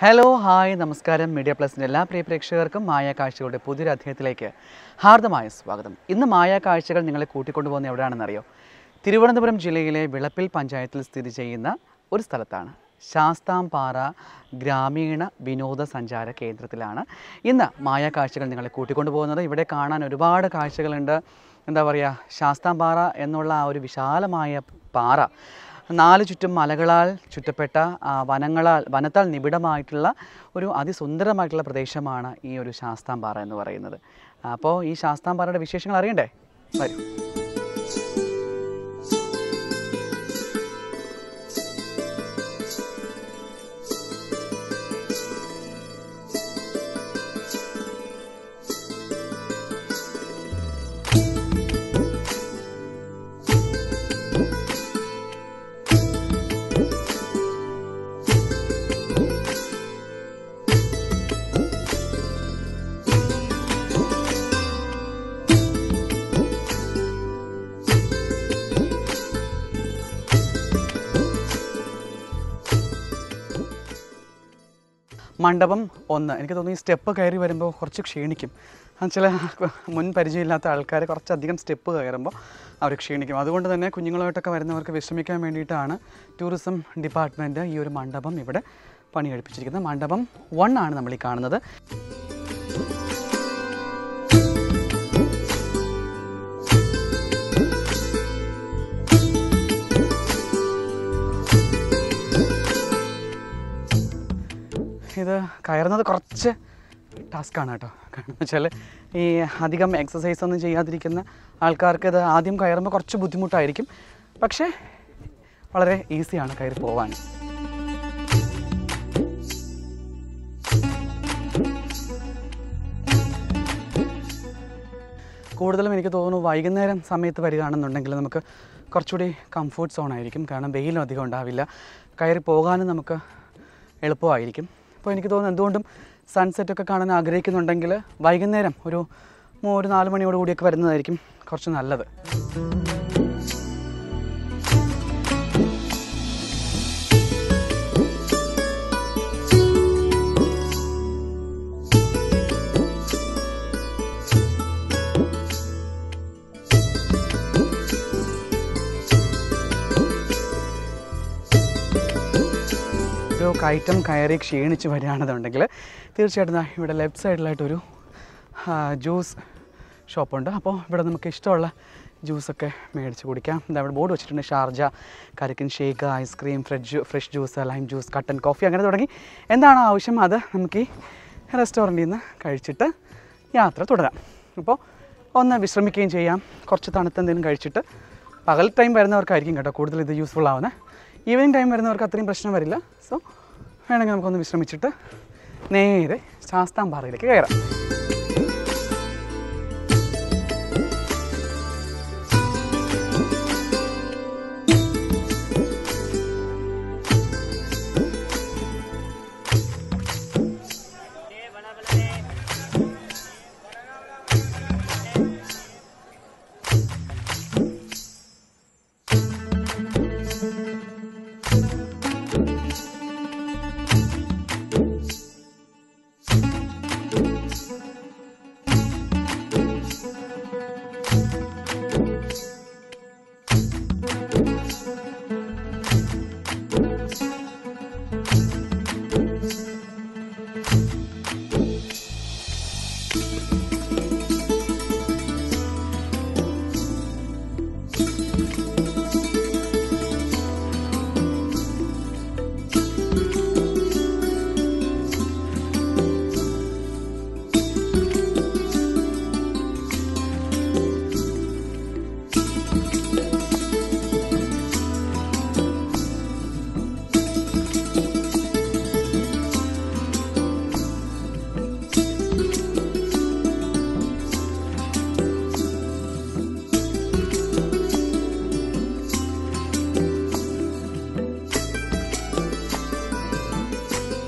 Hello hi നമസ്കാരം Media പ്ലസിൻ്റെ എല്ലാ പ്രിയ പ്രേക്ഷകർക്കും മായ കാഴ്ചകളുടെ പുതിയൊരു അധ്യായത്തിലേക്ക് ഹാർദമായ സ്വാഗതം ഇന്ന് മായ കാഴ്ചകൾ നിങ്ങളെ കൂട്ടിക്കൊണ്ടുപോകുന്ന എവിടെയാണെന്നറിയോ തിരുവനന്തപുരം ജില്ലയിലെ വിളപ്പിൽ പഞ്ചായത്തിൽ സ്ഥിതി ചെയ്യുന്ന ഒരു സ്ഥലത്താണ് ശാസ്താംപാറ ഗ്രാമീണ വിനോദസഞ്ചാര കേന്ദ്രത്തിലാണ് ഇന്ന് മായ കാഴ്ചകൾ നിങ്ങളെ കൂട്ടിക്കൊണ്ടുപോകുന്നത് ഇവിടെ കാണാൻ ഒരുപാട് കാഴ്ചകളുണ്ട് എന്താ പറയുക ശാസ്താംപാറ എന്നുള്ള ആ ഒരു വിശാലമായ പാറ നാല് ചുറ്റും മലകളാൽ ചുറ്റപ്പെട്ട ആ, വനങ്ങളാൽ വനത്താൽ നിബിഡമായിട്ടുള്ള ഒരു അതിസുന്ദരമായിട്ടുള്ള പ്രദേശമാണ് ഈ ഒരു ശാസ്താംപാറ എന്ന് പറയുന്നത് അപ്പോൾ ഈ ശാസ്താംപാറയുടെ വിശേഷങ്ങൾ അറിയണ്ടേ വരൂ മണ്ഡപം ഒന്ന് എനിക്ക് തോന്നുന്നു ഈ സ്റ്റെപ്പ് കയറി വരുമ്പോൾ കുറച്ച് ക്ഷീണിക്കും ചില മുൻ പരിചയമില്ലാത്ത ആൾക്കാർ കുറച്ചധികം സ്റ്റെപ്പ് കയറുമ്പോൾ അവർ ക്ഷീണിക്കും അതുകൊണ്ട് തന്നെ കുഞ്ഞുങ്ങളുമായിട്ടൊക്കെ വരുന്നവർക്ക് വിശ്രമിക്കാൻ വേണ്ടിയിട്ടാണ് ടൂറിസം ഡിപ്പാർട്ട്മെൻറ്റ് ഈ ഒരു മണ്ഡപം ഇവിടെ പണിയെടുപ്പിച്ചിരിക്കുന്നത് മണ്ഡപം വൺ ആണ് നമ്മൾ ഈ കാണുന്നത് ഇത് കയറുന്നത് കുറച്ച് ടാസ്ക്കാണ് കേട്ടോ കാരണം വെച്ചാൽ ഈ അധികം എക്സസൈസ് ഒന്നും ചെയ്യാതിരിക്കുന്ന ആൾക്കാർക്ക് ഇത് ആദ്യം കയറുമ്പോൾ കുറച്ച് ബുദ്ധിമുട്ടായിരിക്കും പക്ഷേ വളരെ ഈസിയാണ് കയറി പോവാൻ കൂടുതലും എനിക്ക് തോന്നുന്നു വൈകുന്നേരം സമയത്ത് വരികയാണെന്നുണ്ടെങ്കിൽ നമുക്ക് കുറച്ചുകൂടി കംഫർട്ട് സോൺ ആയിരിക്കും കാരണം വെയിലും അധികം ഉണ്ടാവില്ല കയറി പോകാനും നമുക്ക് എളുപ്പമായിരിക്കും അപ്പോൾ എനിക്ക് തോന്നുന്നു എന്തുകൊണ്ടും സൺസെറ്റ് ഒക്കെ കാണാൻ ആഗ്രഹിക്കുന്നുണ്ടെങ്കിൽ വൈകുന്നേരം ഒരു മൂ- ഒരു നാല് മണിയോട് കൂടിയൊക്കെ വരുന്നതായിരിക്കും കുറച്ച് നല്ലത് ഒരു കയറ്റം കയറി ക്ഷീണിച്ച് വരികയാണെന്നുണ്ടെങ്കിൽ തീർച്ചയായിട്ടും ദാ ഇവിടെ ലെഫ്റ്റ് സൈഡിലായിട്ടൊരു ആ, ജ്യൂസ് ഷോപ്പുണ്ട് അപ്പോൾ ഇവിടെ നമുക്ക് ഇഷ്ടമുള്ള ജ്യൂസൊക്കെ മേടിച്ച് കുടിക്കാം ഇതാ ഇവിടെ ബോർഡ് വെച്ചിട്ടുണ്ട് ഷാർജ കരിക്കിൻ shake ice cream fridge fresh juice lime juice കട്ടൻ കോഫി അങ്ങനെ തുടങ്ങി എന്താണ് ആവശ്യം അത് നമുക്ക് ഈ റെസ്റ്റോറൻറ്റിൽ നിന്ന് കഴിച്ചിട്ട് യാത്ര തുടരാം അപ്പോൾ ഒന്ന് വിശ്രമിക്കുകയും ചെയ്യാം കുറച്ച് തണുത്ത എന്തെങ്കിലും കഴിച്ചിട്ട് പകൽ ടൈം വരുന്നവർക്കായിരിക്കും കേട്ടോ കൂടുതൽ ഇത് യൂസ്ഫുൾ ആവുന്നത് ഈവനിങ് ടൈം വരുന്നവർക്ക് അത്രയും പ്രശ്നം വരില്ല സോ വേണമെങ്കിൽ നമുക്കൊന്ന് വിശ്രമിച്ചിട്ട് നേരെ ശാസ്താംപാറയിലേക്ക് കയറാം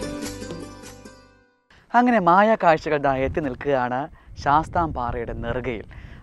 അങ്ങനെ മായ കാഴ്ചകൾ ദാ എത്തി നിൽക്കുകയാണ് ശാസ്താംപാറയുടെ നെറുകയിൽ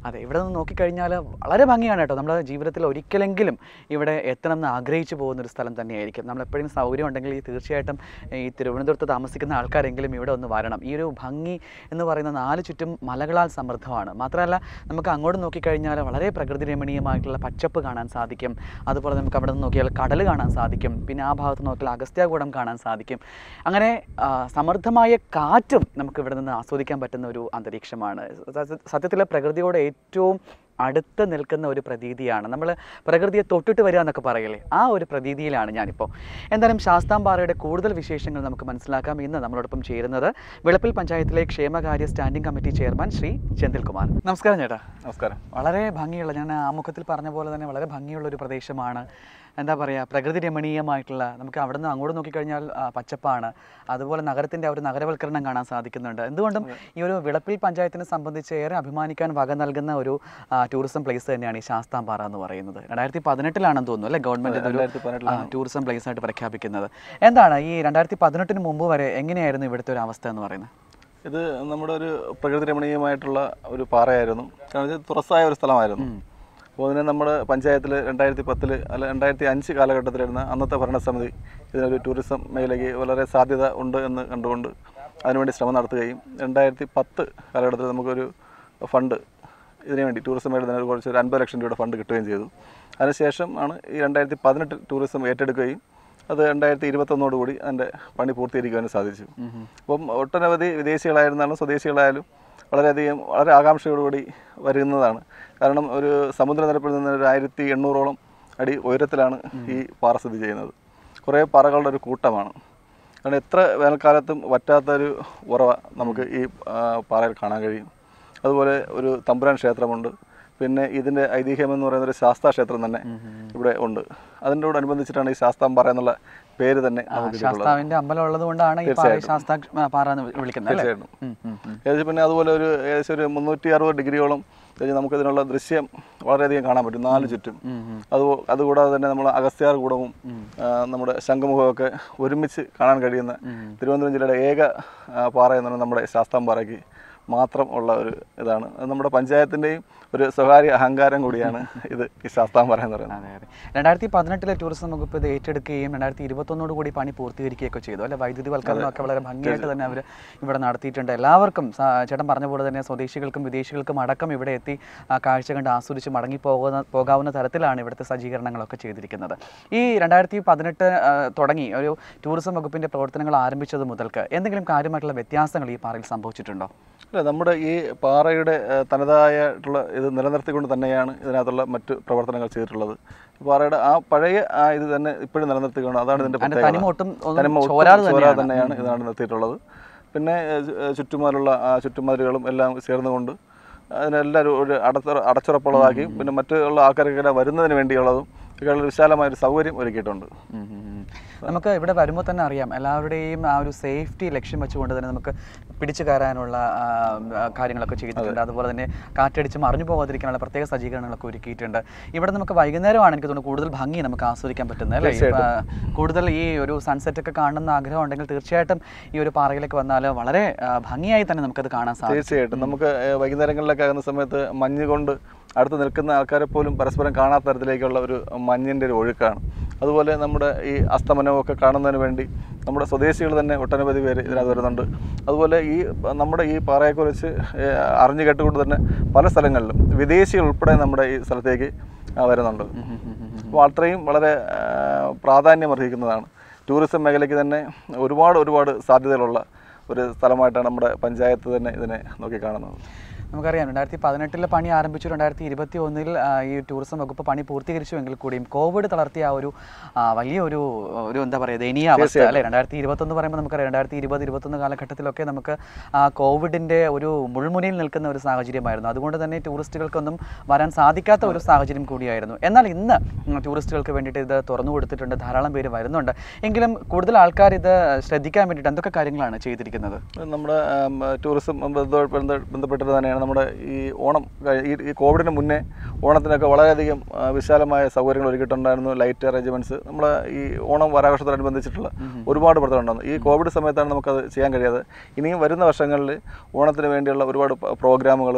അതെ ഇവിടെ നിന്ന് നോക്കിക്കഴിഞ്ഞാൽ വളരെ ഭംഗിയാണ് കേട്ടോ നമ്മുടെ ജീവിതത്തിൽ ഒരിക്കലെങ്കിലും ഇവിടെ എത്തണം എന്ന് ആഗ്രഹിച്ചു പോകുന്ന ഒരു സ്ഥലം തന്നെയായിരിക്കും നമ്മൾ എപ്പോഴും സൗകര്യം ഉണ്ടെങ്കിൽ ഈ തീർച്ചയായിട്ടും ഈ തിരുവനന്തപുരത്ത് താമസിക്കുന്ന ആൾക്കാരെങ്കിലും ഇവിടെ ഒന്ന് വരണം ഈ ഒരു ഭംഗി എന്ന് പറയുന്ന നാല് ചുറ്റും മലകളാൽ സമൃദ്ധമാണ് മാത്രമല്ല നമുക്ക് അങ്ങോട്ട് നോക്കിക്കഴിഞ്ഞാൽ വളരെ പ്രകൃതി രമണീയമായിട്ടുള്ള പച്ചപ്പ് കാണാൻ സാധിക്കും അതുപോലെ നമുക്ക് അവിടെ നിന്ന് നോക്കിയാൽ കടൽ കാണാൻ സാധിക്കും പിന്നെ ആ ഭാഗത്ത് നോക്കിയാൽ അഗസ്ത്യാകൂടം കാണാൻ സാധിക്കും അങ്ങനെ ആ, സമൃദ്ധമായ കാറ്റും നമുക്ക് ഇവിടെ നിന്ന് ആസ്വദിക്കാൻ പറ്റുന്ന ഒരു അന്തരീക്ഷമാണ് സത്യ- സത്യത്തിലെ പ്രകൃതിയോട് ഏറ്റവും അടുത്ത് നിൽക്കുന്ന ഒരു പ്രതീതിയാണ് നമ്മൾ പ്രകൃതിയെ തൊട്ടിട്ട് വരിക എന്നൊക്കെ പറയില്ലേ ആ ഒരു പ്രതീതിയിലാണ് ഞാനിപ്പോൾ എന്തായാലും ശാസ്താംപാറയുടെ കൂടുതൽ വിശേഷങ്ങൾ നമുക്ക് മനസ്സിലാക്കാം ഇന്ന് നമ്മളോടൊപ്പം ചേരുന്നത് വിളപ്പിൽ പഞ്ചായത്തിലെ ക്ഷേമകാര്യ standing committee chairman Shri Chenthilkumar നമസ്കാരം ചേട്ടാ നമസ്കാരം വളരെ ഭംഗിയുള്ള ഞാൻ ആമുഖത്തിൽ പറഞ്ഞ പോലെ തന്നെ വളരെ ഭംഗിയുള്ള ഒരു പ്രദേശമാണ് എന്താ പറയുക പ്രകൃതി രമണീയമായിട്ടുള്ള നമുക്ക് അവിടെ നിന്ന് അങ്ങോട്ട് നോക്കിക്കഴിഞ്ഞാൽ ആ, പച്ചപ്പാണ് അതുപോലെ നഗരത്തിൻ്റെ ആ ഒരു നഗരവൽക്കരണം കാണാൻ സാധിക്കുന്നുണ്ട് എന്തുകൊണ്ടും ഈ ഒരു വിളപ്പിൽ പഞ്ചായത്തിനെ സംബന്ധിച്ച് ഏറെ അഭിമാനിക്കാൻ വക നൽകുന്ന ഒരു ആ, ടൂറിസം പ്ലേസ് തന്നെയാണ് ഈ ശാസ്താംപാറ എന്ന് പറയുന്നത് രണ്ടായിരത്തി പതിനെട്ടിലാണെന്ന് തോന്നുന്നു അല്ലേ ഗവൺമെൻറ് ഒരു രണ്ടായിരത്തി പതിനെട്ടിലാണ് ആ, ടൂറിസം പ്ലേസ് ആയിട്ട് പ്രഖ്യാപിക്കുന്നത് എന്താണ് ഈ രണ്ടായിരത്തി പതിനെട്ടിന് മുമ്പ് വരെ എങ്ങനെയായിരുന്നു ഇവിടുത്തെ ഒരു അവസ്ഥ എന്ന് പറയുന്നത് ഇത് നമ്മുടെ ഒരു പ്രകൃതി രമണീയമായിട്ടുള്ള ഒരു പാറയായിരുന്നു കാരണം ഇത് തുറസായ ഒരു സ്ഥലമായിരുന്നു അപ്പോൾ അതിനെ നമ്മുടെ പഞ്ചായത്തിൽ രണ്ടായിരത്തി പത്തിൽ അല്ല രണ്ടായിരത്തി അഞ്ച് കാലഘട്ടത്തിലിരുന്ന അന്നത്തെ ഭരണസമിതി ഇതിനൊരു ടൂറിസം മേഖലയ്ക്ക് വളരെ സാധ്യത ഉണ്ട് എന്ന് കണ്ടുകൊണ്ട് അതിനുവേണ്ടി ശ്രമം നടത്തുകയും രണ്ടായിരത്തി പത്ത് കാലഘട്ടത്തിൽ നമുക്കൊരു ഫണ്ട് ഇതിനു വേണ്ടി ടൂറിസം മേഖല കുറച്ച് ഒരു അൻപത് ലക്ഷം രൂപയുടെ ഫണ്ട് കിട്ടുകയും ചെയ്തു അതിനുശേഷം ആണ് ഈ രണ്ടായിരത്തി പതിനെട്ട് ടൂറിസം ഏറ്റെടുക്കുകയും അത് രണ്ടായിരത്തി ഇരുപത്തൊന്നോടുകൂടി അതിൻ്റെ പണി പൂർത്തീകരിക്കുവാനും സാധിച്ചു അപ്പം ഒട്ടനവധി വിദേശികളായിരുന്നാലും സ്വദേശികളായാലും വളരെയധികം വളരെ ആകാംക്ഷയോടുകൂടി വരുന്നതാണ് കാരണം ഒരു സമുദ്രനിരപ്പിൽ നിന്ന് ഒരു ആയിരത്തി എണ്ണൂറോളം അടി ഉയരത്തിലാണ് ഈ പാറ സ്ഥിതി ചെയ്യുന്നത് കുറേ പാറകളുടെ ഒരു കൂട്ടമാണ് കാരണം എത്ര വേനൽക്കാലത്തും വറ്റാത്തൊരു ഉറവ നമുക്ക് ഈ ആ, പാറയിൽ കാണാൻ കഴിയും അതുപോലെ ഒരു തമ്പുരാൻ ക്ഷേത്രമുണ്ട് പിന്നെ ഇതിൻ്റെ ഐതിഹ്യം എന്ന് പറയുന്ന ഒരു ശാസ്താ ക്ഷേത്രം തന്നെ ഇവിടെ ഉണ്ട് അതിൻ്റെ അനുബന്ധിച്ചിട്ടാണ് ഈ ശാസ്താംപാറ എന്നുള്ള പേര് തന്നെ നമുക്ക് കിട്ടിയിട്ടുള്ളത് ശാസ്താവിന്റെ അമ്പലം ഉള്ളത് കൊണ്ടാണ് ഈ പാറ ശാസ്താ പാറ എന്ന് വിളിക്കുന്നത് അല്ലേ തീർച്ചയായിട്ടും ഉം, ഉം, ഉം. ഏകദേശം പിന്നെ അതുപോലെ ഒരു ഏകദേശം ഒരു മുന്നൂറ്റി അറുപത് ഡിഗ്രിയോളം കഴിഞ്ഞ് നമുക്ക് ഇതിനുള്ള ദൃശ്യം വളരെയധികം കാണാൻ പറ്റും നാല് ചുറ്റും അത് അതുകൂടാതെ തന്നെ നമ്മൾ അഗസ്ത്യാർ കൂടവും ആ, നമ്മുടെ ശംഖുമുഖമൊക്കെ ഒരുമിച്ച് കാണാൻ കഴിയുന്ന തിരുവനന്തപുരം ജില്ലയുടെ ഏക ആ, പാറ എന്നാണ് നമ്മുടെ ശാസ്താംപാറയ്ക്ക് മാത്രം ഉള്ള ഒരു ഇതാണ് അത് നമ്മുടെ പഞ്ചായത്തിൻ്റെയും ഒരു സ്വകാര്യ അഹങ്കാരം കൂടിയാണ് ഇത് ഈ ശാസ്താംപാറ എന്ന് പറയുന്നത് അതെ അതെ രണ്ടായിരത്തി പതിനെട്ടിലെ ടൂറിസം വകുപ്പ് ഇത് ഏറ്റെടുക്കുകയും രണ്ടായിരത്തി ഇരുപത്തൊന്നോട് കൂടി പണി പൂർത്തീകരിക്കുകയൊക്കെ ചെയ്തു അല്ലെ വൈദ്യുതി വൽക്കരണമൊക്കെ വളരെ ഭംഗിയായിട്ട് തന്നെ അവർ ഇവിടെ നടത്തിയിട്ടുണ്ട് എല്ലാവർക്കും സ- ചേട്ടൻ പറഞ്ഞ പോലെ തന്നെ സ്വദേശികൾക്കും വിദേശികൾക്കും അടക്കം ഇവിടെ എത്തി ആ കാഴ്ച കണ്ട് ആസ്വദിച്ച് മടങ്ങി പോകുന്ന പോകാവുന്ന തരത്തിലാണ് ഇവിടുത്തെ സജ്ജീകരണങ്ങളൊക്കെ ചെയ്തിരിക്കുന്നത് ഈ രണ്ടായിരത്തി പതിനെട്ട് തുടങ്ങി ഒരു ടൂറിസം വകുപ്പിന്റെ പ്രവർത്തനങ്ങൾ ആരംഭിച്ചത് മുതൽക്ക് എന്തെങ്കിലും കാര്യമായിട്ടുള്ള വ്യത്യാസങ്ങൾ ഈ പാറയിൽ സംഭവിച്ചിട്ടുണ്ടോ അല്ല നമ്മുടെ ഈ പാറയുടെ ഏഹ്, തനതായിട്ടുള്ള ഇത് നിലനിർത്തിക്കൊണ്ട് തന്നെയാണ് ഇതിനകത്തുള്ള മറ്റ് പ്രവർത്തനങ്ങൾ ചെയ്തിട്ടുള്ളത് ഈ പാറയുടെ ആ പഴയ ആ ഇത് തന്നെ ഇപ്പോഴും നിലനിർത്തിക്കൊണ്ട് അതാണ് ഇതിന്റെ അതിന്റെ പ്രത്യേകത തനിമ ഒട്ടും ഒന്നും തനിമ ഒട്ടും ചോരാതെ ചോരാതെ തന്നെയാണ്. തന്നെയാണ് ഇതാണ് നിർത്തിയിട്ടുള്ളത് പിന്നെ ഏഹ്, ചു- ഏഹ്, ചുറ്റുമാലുള്ള ആ ചുറ്റുമതിലുകളും എല്ലാം ചേർന്നുകൊണ്ട് അതിനെല്ലാവരും ഒരു അടച്ചുറ അടച്ചുറപ്പുള്ളതാക്കി പിന്നെ മറ്റുള്ള ആൾക്കാർക്ക് വരുന്നതിന് വേണ്ടിയുള്ളതും ഒക്കെ ഉള്ള വിശാലമായ ഒരു സൗകര്യം ഒരുക്കിയിട്ടുണ്ട് ഉം ഉം ഉം. നമുക്ക് ഇവിടെ വരുമ്പോൾ തന്നെ അറിയാം എല്ലാവരുടെയും ആ ഒരു സേഫ്റ്റി ലക്ഷ്യം വെച്ചുകൊണ്ട് തന്നെ നമുക്ക് പിടിച്ചു കയറാനുള്ള ആ, ആ, കാര്യങ്ങളൊക്കെ ചെയ്തിട്ടുണ്ട് അതുപോലെ തന്നെ കാറ്റടിച്ച് മറിഞ്ഞു പോകാതിരിക്കാനുള്ള പ്രത്യേക സജ്ജീകരണങ്ങളൊക്കെ ഒരുക്കിയിട്ടുണ്ട് ഇവിടെ നമുക്ക് വൈകുന്നേരമാണ് എനിക്ക് തോന്നുന്നു കൂടുതൽ ഭംഗി നമുക്ക് ആസ്വദിക്കാൻ പറ്റുന്നത് അല്ലേ ഇപ്പം, ആ, കൂടുതൽ ഈ ഒരു സൺസെറ്റ് ഒക്കെ കാണുന്ന ആഗ്രഹം ഉണ്ടെങ്കിൽ തീർച്ചയായിട്ടും ഈ ഒരു പാറയിലേക്ക് വന്നാൽ വളരെ ആ, ഭംഗിയായി തന്നെ നമുക്കത് കാണാൻ സാധിക്കും തീർച്ചയായിട്ടും നമുക്ക് ഏഹ്, വൈകുന്നേരങ്ങളിലൊക്കെ ആകുന്ന സമയത്ത് മഞ്ഞ് കൊണ്ട് അടുത്ത് നിൽക്കുന്ന ആൾക്കാരെ പോലും പരസ്പരം കാണാത്ത തരത്തിലേക്കുള്ള ഒരു മഞ്ഞിൻ്റെ ഒരു ഒഴുക്കാണ് അതുപോലെ നമ്മുടെ ഈ അസ്തമനമൊക്കെ കാണുന്നതിന് വേണ്ടി നമ്മുടെ സ്വദേശികൾ തന്നെ ഒട്ടനവധി പേര് ഇതിനകത്ത് വരുന്നുണ്ട് അതുപോലെ ഈ നമ്മുടെ ഈ പാറയെക്കുറിച്ച് ഏഹ്, അറിഞ്ഞു കേട്ടുകൊണ്ട് തന്നെ പല സ്ഥലങ്ങളിലും വിദേശികൾ ഉൾപ്പെടെ നമ്മുടെ ഈ സ്ഥലത്തേക്ക് ആ, വരുന്നുണ്ട് അപ്പോൾ അത്രയും വളരെ ആ, പ്രാധാന്യം അർഹിക്കുന്നതാണ് ടൂറിസം മേഖലയ്ക്ക് തന്നെ ഒരുപാട് ഒരുപാട് സാധ്യതകളുള്ള ഒരു സ്ഥലമായിട്ടാണ് നമ്മുടെ പഞ്ചായത്ത് തന്നെ ഇതിനെ നോക്കിക്കാണുന്നത് നമുക്കറിയാം രണ്ടായിരത്തി പതിനെട്ടിലെ പണി ആരംഭിച്ചു രണ്ടായിരത്തി ഇരുപത്തി ഒന്നിൽ ഈ ടൂറിസം വകുപ്പ് പണി പൂർത്തീകരിച്ചുവെങ്കിൽ കൂടിയും കോവിഡ് തളർത്തിയ ആ ഒരു ആ, വലിയൊരു ഒരു എന്താ പറയുക ദയനീയ അവസ്ഥ അല്ലേ രണ്ടായിരത്തി ഇരുപത്തൊന്ന് പറയുമ്പോൾ നമുക്കറിയാം രണ്ടായിരത്തി ഇരുപത് ഇരുപത്തൊന്ന് കാലഘട്ടത്തിലൊക്കെ നമുക്ക് ആ കോവിഡിൻ്റെ ഒരു മുൾമുനയിൽ നിൽക്കുന്ന ഒരു സാഹചര്യമായിരുന്നു അതുകൊണ്ട് തന്നെ ടൂറിസ്റ്റുകൾക്കൊന്നും വരാൻ സാധിക്കാത്ത ഒരു സാഹചര്യം കൂടിയായിരുന്നു എന്നാൽ ഇന്ന് ഉം, ടൂറിസ്റ്റുകൾക്ക് വേണ്ടിയിട്ട് ഇത് തുറന്നു കൊടുത്തിട്ടുണ്ട് ധാരാളം പേര് വരുന്നുണ്ട് എങ്കിലും കൂടുതൽ ആൾക്കാർ ഇത് ശ്രദ്ധിക്കാൻ വേണ്ടിയിട്ട് എന്തൊക്കെ കാര്യങ്ങളാണ് ചെയ്തിരിക്കുന്നത് നമ്മുടെ ആം, ടൂറിസം ബന്ധ- ബന്ധ- ബന്ധപ്പെട്ടിട്ട് തന്നെയാണ് നമ്മുടെ ഈ ഓണം കഴി- ഈ ഈ കോവിഡിന് മുന്നേ ഓണത്തിനൊക്കെ വളരെയധികം ആ, വിശാലമായ സൗകര്യങ്ങൾ ഒരുക്കിയിട്ടുണ്ടായിരുന്നു ലൈറ്റ് അറേഞ്ച്മെൻറ്റ്സ് നമ്മുടെ ഈ ഓണം വാരാഘോഷത്തോടനുബന്ധിച്ചിട്ടുള്ള ഒരുപാട് പ്രവർത്തനം ഈ കോവിഡ് സമയത്താണ് നമുക്കത് ചെയ്യാൻ കഴിയാതെ ഇനിയും വരുന്ന വർഷങ്ങളിൽ ഓണത്തിന് വേണ്ടിയുള്ള ഒരുപാട് പ്രോഗ്രാമുകൾ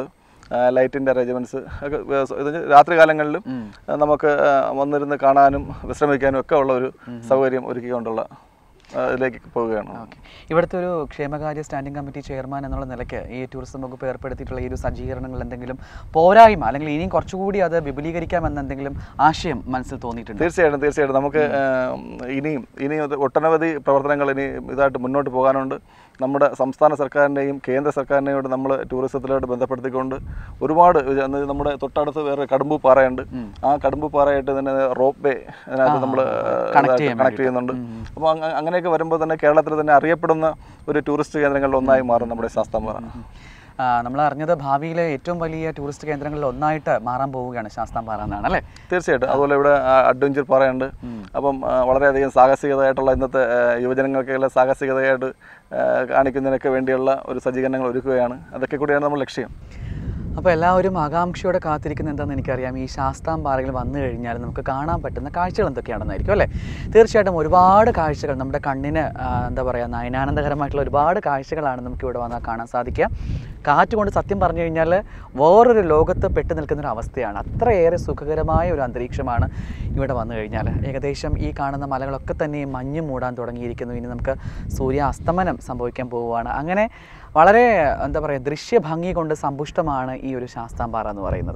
ലൈറ്റിൻ്റെ അറേഞ്ച്മെൻറ്റ്സ് ഒക്കെ വേ- ഇത് രാത്രി കാലങ്ങളിലും ഉം. ആ, നമുക്ക് ആ, വന്നിരുന്ന് കാണാനും വിശ്രമിക്കാനും ഒക്കെ ഉള്ള ഒരു സൗകര്യം ഒരുക്കിക്കൊണ്ടുള്ള ആ, ഇതിലേക്ക് പോവുകയാണ് ഓക്കെ ഇവിടുത്തെ ഒരു ക്ഷേമകാര്യ സ്റ്റാൻഡിംഗ് കമ്മിറ്റി ചെയർമാൻ എന്നുള്ള നിലയ്ക്ക് ഈ ടൂറിസം വകുപ്പ് ഏർപ്പെടുത്തിയിട്ടുള്ള ഈ ഒരു സജ്ജീകരണങ്ങൾ എന്തെങ്കിലും പോരായ്മ അല്ലെങ്കിൽ ഇനിയും കുറച്ചുകൂടി അത് വിപുലീകരിക്കാമെന്ന് എന്തെങ്കിലും ആശയം മനസ്സിൽ തോന്നിയിട്ടുണ്ട് തീർച്ചയായിട്ടും തീർച്ചയായിട്ടും നമുക്ക് ആ, ഇനിയും ഇനിയും ഇത് ഒട്ടനവധി പ്രവർത്തനങ്ങൾ ഇനി ഇതായിട്ട് മുന്നോട്ട് പോകാനുണ്ട് നമ്മുടെ സംസ്ഥാന സർക്കാരിൻ്റെയും കേന്ദ്ര സർക്കാരിനെയും നമ്മൾ ടൂറിസത്തിലോട്ട് ബന്ധപ്പെടുത്തിക്കൊണ്ട് ഒരുപാട് ഇത് അന്ന് നമ്മുടെ തൊട്ടടുത്ത് വേറെ കടുമ്പു പാറയുണ്ട് ആ കടുമ്പു പാറയായിട്ട് തന്നെ റോപ്പ് വേ അതിനകത്ത് നമ്മൾ connect ചെയ്യാൻ കണക്ട് ചെയ്യുന്നുണ്ട് അപ്പോൾ അങ്ങനെയൊക്കെ വരുമ്പോൾ തന്നെ കേരളത്തിൽ തന്നെ അറിയപ്പെടുന്ന ഒരു ടൂറിസ്റ്റ് കേന്ദ്രങ്ങളിൽ ഒന്നായി മാറും നമ്മുടെ ശാസ്താംപാറ ആ, നമ്മൾ അറിഞ്ഞത് ഭാവിയിലെ ഏറ്റവും വലിയ ടൂറിസ്റ്റ് കേന്ദ്രങ്ങളിൽ ഒന്നായിട്ട് മാറാൻ പോവുകയാണ് ശാസ്താംപാറ എന്നാണ് അല്ലേ തീർച്ചയായിട്ടും അതുപോലെ ഇവിടെ അഡ്വഞ്ചർ പാറയുണ്ട് അപ്പം ആ, വളരെയധികം സാഹസികതയായിട്ടുള്ള ഇന്നത്തെ ആ, യുവജനങ്ങൾക്കെല്ലാം സാഹസികതയായിട്ട് ആ, കാണിക്കുന്നതിനൊക്കെ വേണ്ടിയുള്ള ഒരു സജ്ജീകരണങ്ങൾ ഒരുക്കുകയാണ് അതൊക്കെ കൂടിയാണ് നമ്മൾ ലക്ഷ്യം അപ്പോൾ എല്ലാവരും ആകാംക്ഷയോടെ കാത്തിരിക്കുന്ന എന്താണെന്ന് എനിക്കറിയാം ഈ ശാസ്താംപാറയിൽ വന്നു കഴിഞ്ഞാൽ നമുക്ക് കാണാൻ പറ്റുന്ന കാഴ്ചകൾ എന്തൊക്കെയാണെന്നായിരിക്കും അല്ലേ തീർച്ചയായിട്ടും ഒരുപാട് കാഴ്ചകൾ നമ്മുടെ കണ്ണിന് ആ, എന്താ പറയുക നയനാനന്ദകരമായിട്ടുള്ള ഒരുപാട് കാഴ്ചകളാണ് നമുക്ക് ഇവിടെ വന്നാൽ കാണാൻ സാധിക്കുക കാറ്റ് കൊണ്ട് സത്യം പറഞ്ഞു കഴിഞ്ഞാൽ വേറൊരു ലോകത്ത് പെട്ടു നിൽക്കുന്ന ഒരു അവസ്ഥയാണ് അത്രയേറെ സുഖകരമായ ഒരു അന്തരീക്ഷമാണ് ഇവിടെ വന്നു കഴിഞ്ഞാൽ ഏകദേശം ഈ കാണുന്ന മലകളൊക്കെ തന്നെ മഞ്ഞ് മൂടാൻ തുടങ്ങിയിരിക്കുന്നു ഇനി നമുക്ക് സൂര്യാസ്തമനം സംഭവിക്കാൻ പോവുകയാണ് അങ്ങനെ വളരെ എന്താ പറയുക ദൃശ്യഭംഗി കൊണ്ട് സമ്പുഷ്ടമാണ് ഈ ഒരു ശാസ്താംപാറ എന്ന് പറയുന്നത്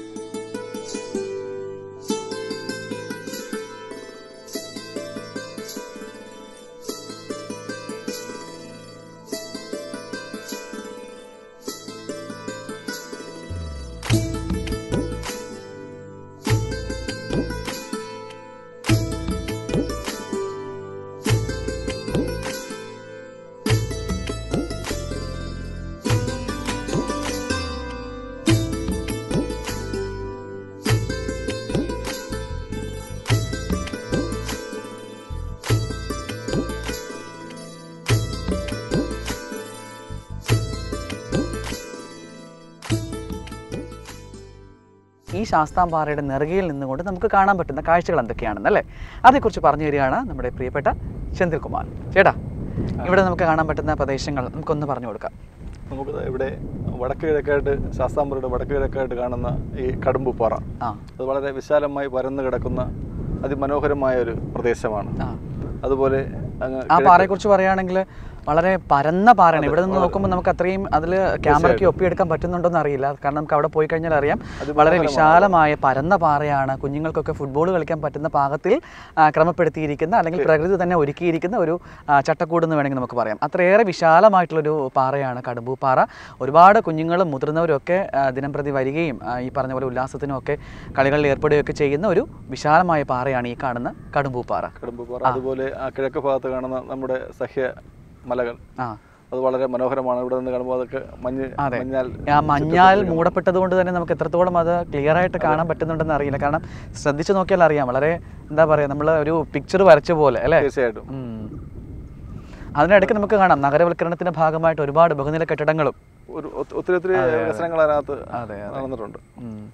ഈ ശാസ്താംപാറയുടെ നെറുകയിൽ നിന്നുകൊണ്ട് നമുക്ക് കാണാൻ പറ്റുന്ന കാഴ്ചകൾ എന്തൊക്കെയാണെന്നല്ലേ അതേക്കുറിച്ച് പറഞ്ഞു തരികയാണ് നമ്മുടെ പ്രിയപ്പെട്ട സെന്തിൽകുമാർ ചേട്ടാ ഇവിടെ നമുക്ക് കാണാൻ പറ്റുന്ന പ്രദേശങ്ങൾ നമുക്കൊന്ന് പറഞ്ഞു കൊടുക്കാം നമുക്ക് ഇവിടെ വടക്ക് കിഴക്കായിട്ട് ശാസ്താംബറയുടെ വടക്ക് കിഴക്കായിട്ട് കാണുന്ന ഈ കടുമ്പുപ്പാറ ആ അത് വളരെ വിശാലമായി പരന്നു കിടക്കുന്ന അതിമനോഹരമായ ഒരു പ്രദേശമാണ് ആ അതുപോലെ അങ്ങ് ആ പാറയെക്കുറിച്ച് പറയുകയാണെങ്കിൽ വളരെ പരന്ന പാറയാണ് ഇവിടെ നിന്ന് നോക്കുമ്പോൾ നമുക്ക് അത്രയും അതിൽ ക്യാമറയ്ക്ക് ഒപ്പിയെടുക്കാൻ പറ്റുന്നുണ്ടോ എന്ന് അറിയില്ല കാരണം നമുക്ക് അവിടെ പോയി കഴിഞ്ഞാൽ അറിയാം വളരെ വിശാലമായ പരന്ന പാറയാണ് കുഞ്ഞുങ്ങൾക്കൊക്കെ ഫുട്ബോൾ കളിക്കാൻ പറ്റുന്ന പാകത്തിൽ ആ, ക്രമപ്പെടുത്തിയിരിക്കുന്ന അല്ലെങ്കിൽ പ്രകൃതി തന്നെ ഒരുക്കിയിരിക്കുന്ന ഒരു ആ, ചട്ടക്കൂട് എന്ന് വേണമെങ്കിൽ നമുക്ക് പറയാം അത്രയേറെ വിശാലമായിട്ടുള്ളൊരു പാറയാണ് കടുമ്പൂ പാറ ഒരുപാട് കുഞ്ഞുങ്ങളും മുതിർന്നവരും ഒക്കെ ആ, ദിനം പ്രതി വരികയും ആ, ഈ പറഞ്ഞ പോലെ ഉല്ലാസത്തിനും ഒക്കെ കളികളിൽ ഏർപ്പെടുകയൊക്കെ ചെയ്യുന്ന ഒരു വിശാലമായ പാറയാണ് ഈ കാണുന്ന കടുമ്പൂ പാറ കടുമ്പുപാറ അതുപോലെ ആ കിഴക്ക് ഭാഗത്ത് കാണുന്ന നമ്മുടെ സഹ്യ മലകൾ ആ അത് വളരെ മനോഹരമാണ് ഇവിടെ നിന്ന് കാണുമ്പോൾ അതൊക്കെ മഞ്ഞ് അതെ. മഞ്ഞാൽ ആ മഞ്ഞാൽ മൂടപ്പെട്ടത് കൊണ്ട് തന്നെ നമുക്ക് എത്രത്തോളം അത് ക്ലിയർ ആയിട്ട് കാണാൻ പറ്റുന്നുണ്ടെന്ന് അറിയില്ല കാരണം ശ്രദ്ധിച്ചു നോക്കിയാൽ അറിയാം വളരെ എന്താ പറയുക നമ്മൾ ഒരു പിക്ചർ വരച്ച പോലെ അല്ലേ തീർച്ചയായിട്ടും ഉം. അതിനിടയ്ക്ക് നമുക്ക് കാണാം നഗരവൽക്കരണത്തിന്റെ ഭാഗമായിട്ട് ഒരുപാട് ബഹുനില കെട്ടിടങ്ങളും ഒരു ഒത്തി- ഒത്തിരി ഒത്തിരി വികസനങ്ങൾ അതിനകത്ത് അതെ അതെ നടന്നിട്ടുണ്ട് ഉം.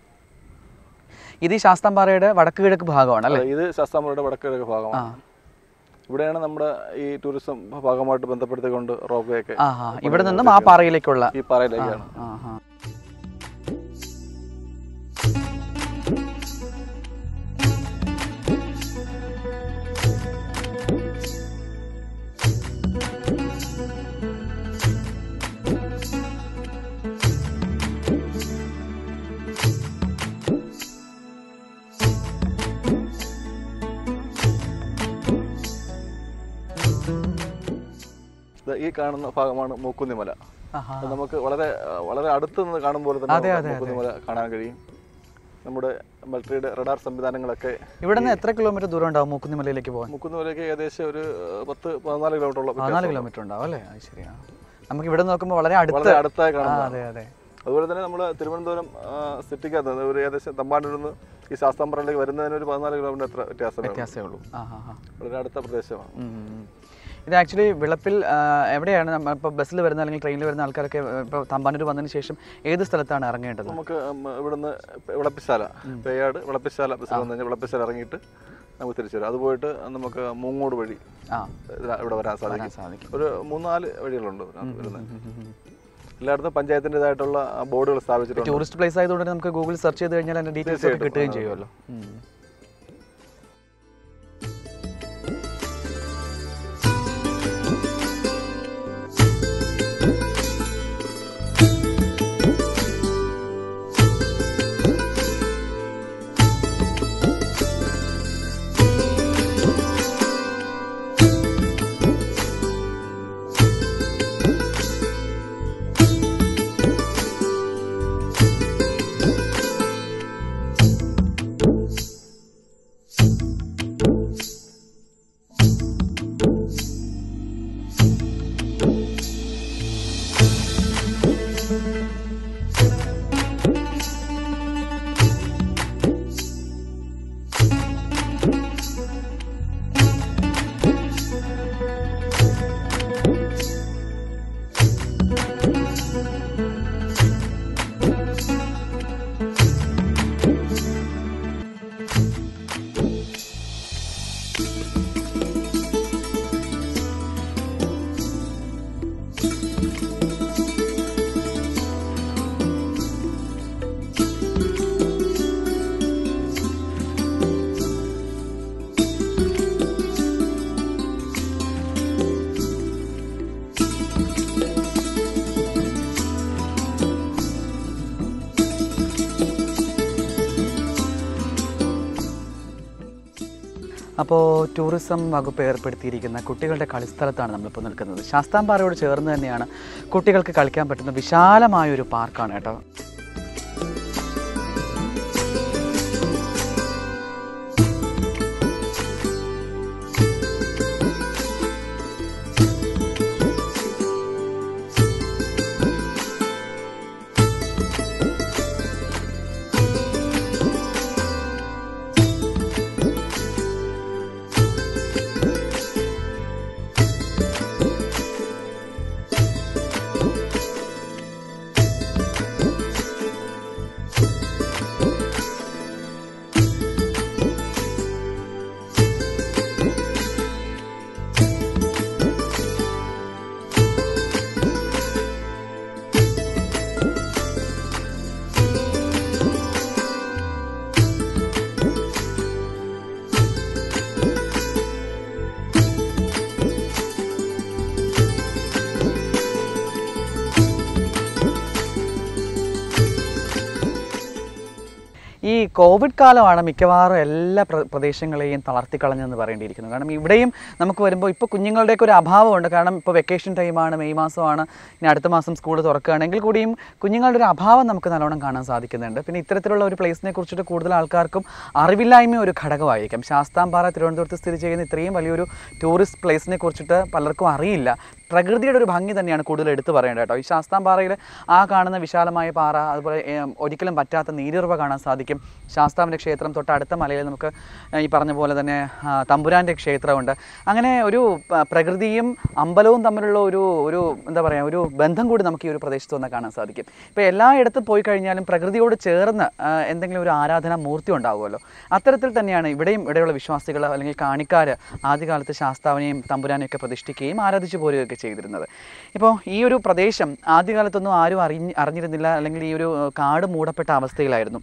ഇത് ഈ ശാസ്താംപാറയുടെ വടക്ക് കിഴക്ക് ഭാഗമാണ് അല്ലേ അതെ, ഇത് ശാസ്താംബറയുടെ വടക്ക് കിഴക്ക് ആ ഭാഗമാണ് ഇവിടെയാണ് നമ്മുടെ ഈ ടൂറിസം ഭാഗമായിട്ട് ബന്ധപ്പെടുത്തിക്കൊണ്ട് റോപ്പ് വേ ഒക്കെ ആ ആ ഇവിടെ നിന്നും ആ പാറയിലേക്കുള്ള ഈ പാറയിലേക്കാണ് ആ ആ ഇത് ഈ കാണുന്ന ഭാഗമാണ് മൂക്കുന്നിമല ആഹാ. അത് നമുക്ക് വളരെ വളരെ അടുത്ത് നിന്ന് കാണുമ്പോൾ തന്നെ നമുക്ക് മൂക്കുന്നിമല കാണാൻ കഴിയും നമ്മുടെ മിലിറ്ററിയുടെ റഡാർ സംവിധാനങ്ങളൊക്കെ ഇവിടെ നിന്ന് എത്ര കിലോമീറ്റർ ദൂരം ഉണ്ടാവും മൂക്കുന്നിമലയിലേക്ക് പോകാൻ മുക്കുന്നിമലയ്ക്ക് ഏകദേശം ഒരു ഏഹ്, പത്ത് പതിനാല് കിലോമീറ്ററോളം പതിനാല് കിലോമീറ്റർ ഉണ്ടാവും അല്ലേ അത് ശരിയാ നമുക്ക് ഇവിടെ നോക്കുമ്പോൾ വളരെ അടുത്ത് വളരെ അടുത്തായി ആ കാണുന്നത് അതെ അതെ അതുപോലെ തന്നെ നമ്മൾ തിരുവനന്തപുരം സിറ്റിക്കകത്ത് ഒരു ഏകദേശം തമ്പാനൂരിൽ നിന്ന് ഈ ശാസ്താംപറയിലേക്ക് വരുന്നതിന് ഒരു പതിനാല് കിലോമീറ്റർ എത്ര വ്യത്യാസമാണ് വ്യത്യാസമേ ഉള്ളൂ ആ ഹാ ഹാ വളരെ അടുത്ത പ്രദേശമാണ് ഉം, ഉം, ഉം. ഇത് ആക്ച്വലി വിളപ്പിൽ ആ, എവിടെയാണ് നമ്മൾ ഇപ്പോൾ ബസ്സിൽ വരുന്ന അല്ലെങ്കിൽ ട്രെയിനിൽ വരുന്ന ആൾക്കാരൊക്കെ ഇപ്പോൾ തമ്പാനൂർ വന്നതിന് ശേഷം ഏത് സ്ഥലത്താണ് ഇറങ്ങേണ്ടത് നമുക്ക് ഉം, ഇവിടുന്ന് വിളപ്പിശാല പേയാട് വിളപ്പിശാല ബസ്സിൽ വന്നു കഴിഞ്ഞാൽ വിളപ്പിശാല ഇറങ്ങിയിട്ട് നമുക്ക് തിരിച്ചു വരാം അത് പോയിട്ട് നമുക്ക് മൂങ്ങോട് വഴി ആ ഇതില- ഇവിടെ വരാൻ സാധിക്കും വരാൻ സാധിക്കും ഒരു മൂന്നാല് വഴികളുണ്ട് ഇതിനകത്ത് വരുന്നത് എല്ലായിടത്തും പഞ്ചായത്തിൻ്റെതായിട്ടുള്ള ബോർഡുകൾ സ്ഥാപിച്ചിട്ടുണ്ട് ടൂറിസ്റ്റ് പ്ലേസ് ആയതുകൊണ്ട് തന്നെ നമുക്ക് ഗൂഗിൾ സെർച്ച് ചെയ്ത് കഴിഞ്ഞാൽ അതിന്റെ ഡീറ്റെയിൽസ് ഒക്കെ തീർച്ചയായിട്ടും. കിട്ടുകയും അതെ. ചെയ്യുമല്ലോ ഉം. അപ്പോൾ ടൂറിസം വകുപ്പ് ഏർപ്പെടുത്തിയിരിക്കുന്ന കുട്ടികളുടെ കളിസ്ഥലത്താണ് നമ്മളിപ്പോൾ നിൽക്കുന്നത് ശാസ്താംപാറയോട് ചേർന്ന് തന്നെയാണ് കുട്ടികൾക്ക് കളിക്കാൻ പറ്റുന്ന വിശാലമായ ഒരു പാർക്കാണ് കേട്ടോ ഈ കോവിഡ് കാലമാണ് മിക്കവാറും എല്ലാ പ്ര പ്രദേശങ്ങളെയും തളർത്തിക്കളഞ്ഞെന്ന് പറയേണ്ടിയിരിക്കുന്നു കാരണം ഇവിടെയും നമുക്ക് വരുമ്പോൾ ഇപ്പോൾ കുഞ്ഞുങ്ങളുടെയൊക്കെ ഒരു അഭാവമുണ്ട് കാരണം ഇപ്പോൾ വെക്കേഷൻ ടൈമാണ് മെയ് മാസമാണ് ഇനി അടുത്ത മാസം സ്കൂൾ തുറക്കുകയാണെങ്കിൽ കൂടിയും കുഞ്ഞുങ്ങളുടെ ഒരു അഭാവം നമുക്ക് നല്ലോണം കാണാൻ സാധിക്കുന്നുണ്ട് പിന്നെ ഇത്തരത്തിലുള്ള ഒരു പ്ലേസിനെ കുറിച്ചിട്ട് കൂടുതൽ ആൾക്കാർക്കും അറിവില്ലായ്മ ഒരു ഘടകമായിരിക്കും ശാസ്താംപാറ തിരുവനന്തപുരത്ത് സ്ഥിതി ചെയ്യുന്ന ഇത്രയും വലിയൊരു ടൂറിസ്റ്റ് പ്ലേസിനെ കുറിച്ചിട്ട് പലർക്കും അറിയില്ല പ്രകൃതിയുടെ ഒരു ഭംഗി തന്നെയാണ് കൂടുതൽ എടുത്തു പറയേണ്ടത് കേട്ടോ ഈ ശാസ്താംപാറയിൽ ആ കാണുന്ന വിശാലമായ പാറ അതുപോലെ ഏം, ഒരിക്കലും പറ്റാത്ത നീരുറവ കാണാൻ സാധിക്കും ശാസ്താവിൻ്റെ ക്ഷേത്രം തൊട്ട് അടുത്ത മലയിൽ നമുക്ക് ഏ, ഈ പറഞ്ഞ പോലെ തന്നെ ആ, തമ്പുരാൻ്റെ ക്ഷേത്രമുണ്ട് അങ്ങനെ ഒരു പ- പ്രകൃതിയും അമ്പലവും തമ്മിലുള്ള ഒരു ഒരു എന്താ പറയുക ഒരു ബന്ധം കൂടി നമുക്ക് ഈ ഒരു പ്രദേശത്ത് വന്നാൽ കാണാൻ സാധിക്കും ഇപ്പോൾ എല്ലായിടത്തും പോയി കഴിഞ്ഞാലും പ്രകൃതിയോട് ചേർന്ന് ആ, എന്തെങ്കിലും ഒരു ആരാധനാ മൂർത്തി ഉണ്ടാവുമല്ലോ അത്തരത്തിൽ തന്നെയാണ് ഇവിടെയും ഇവിടെയുള്ള വിശ്വാസികൾ അല്ലെങ്കിൽ കാണിക്കാർ ആദ്യകാലത്ത് ശാസ്താവിനെയും തമ്പുരാനെയും ഒക്കെ പ്രതിഷ്ഠിക്കുകയും ആരാധിച്ചു പോരുകയൊക്കെ ചെയ്തിരുന്നത് ഇപ്പോൾ ഈ ഒരു പ്രദേശം ആദ്യകാലത്തൊന്നും ആരും അറിഞ്ഞ് അറിഞ്ഞിരുന്നില്ല അല്ലെങ്കിൽ ഈ ഒരു ഏഹ്, കാട് മൂടപ്പെട്ട അവസ്ഥയിലായിരുന്നു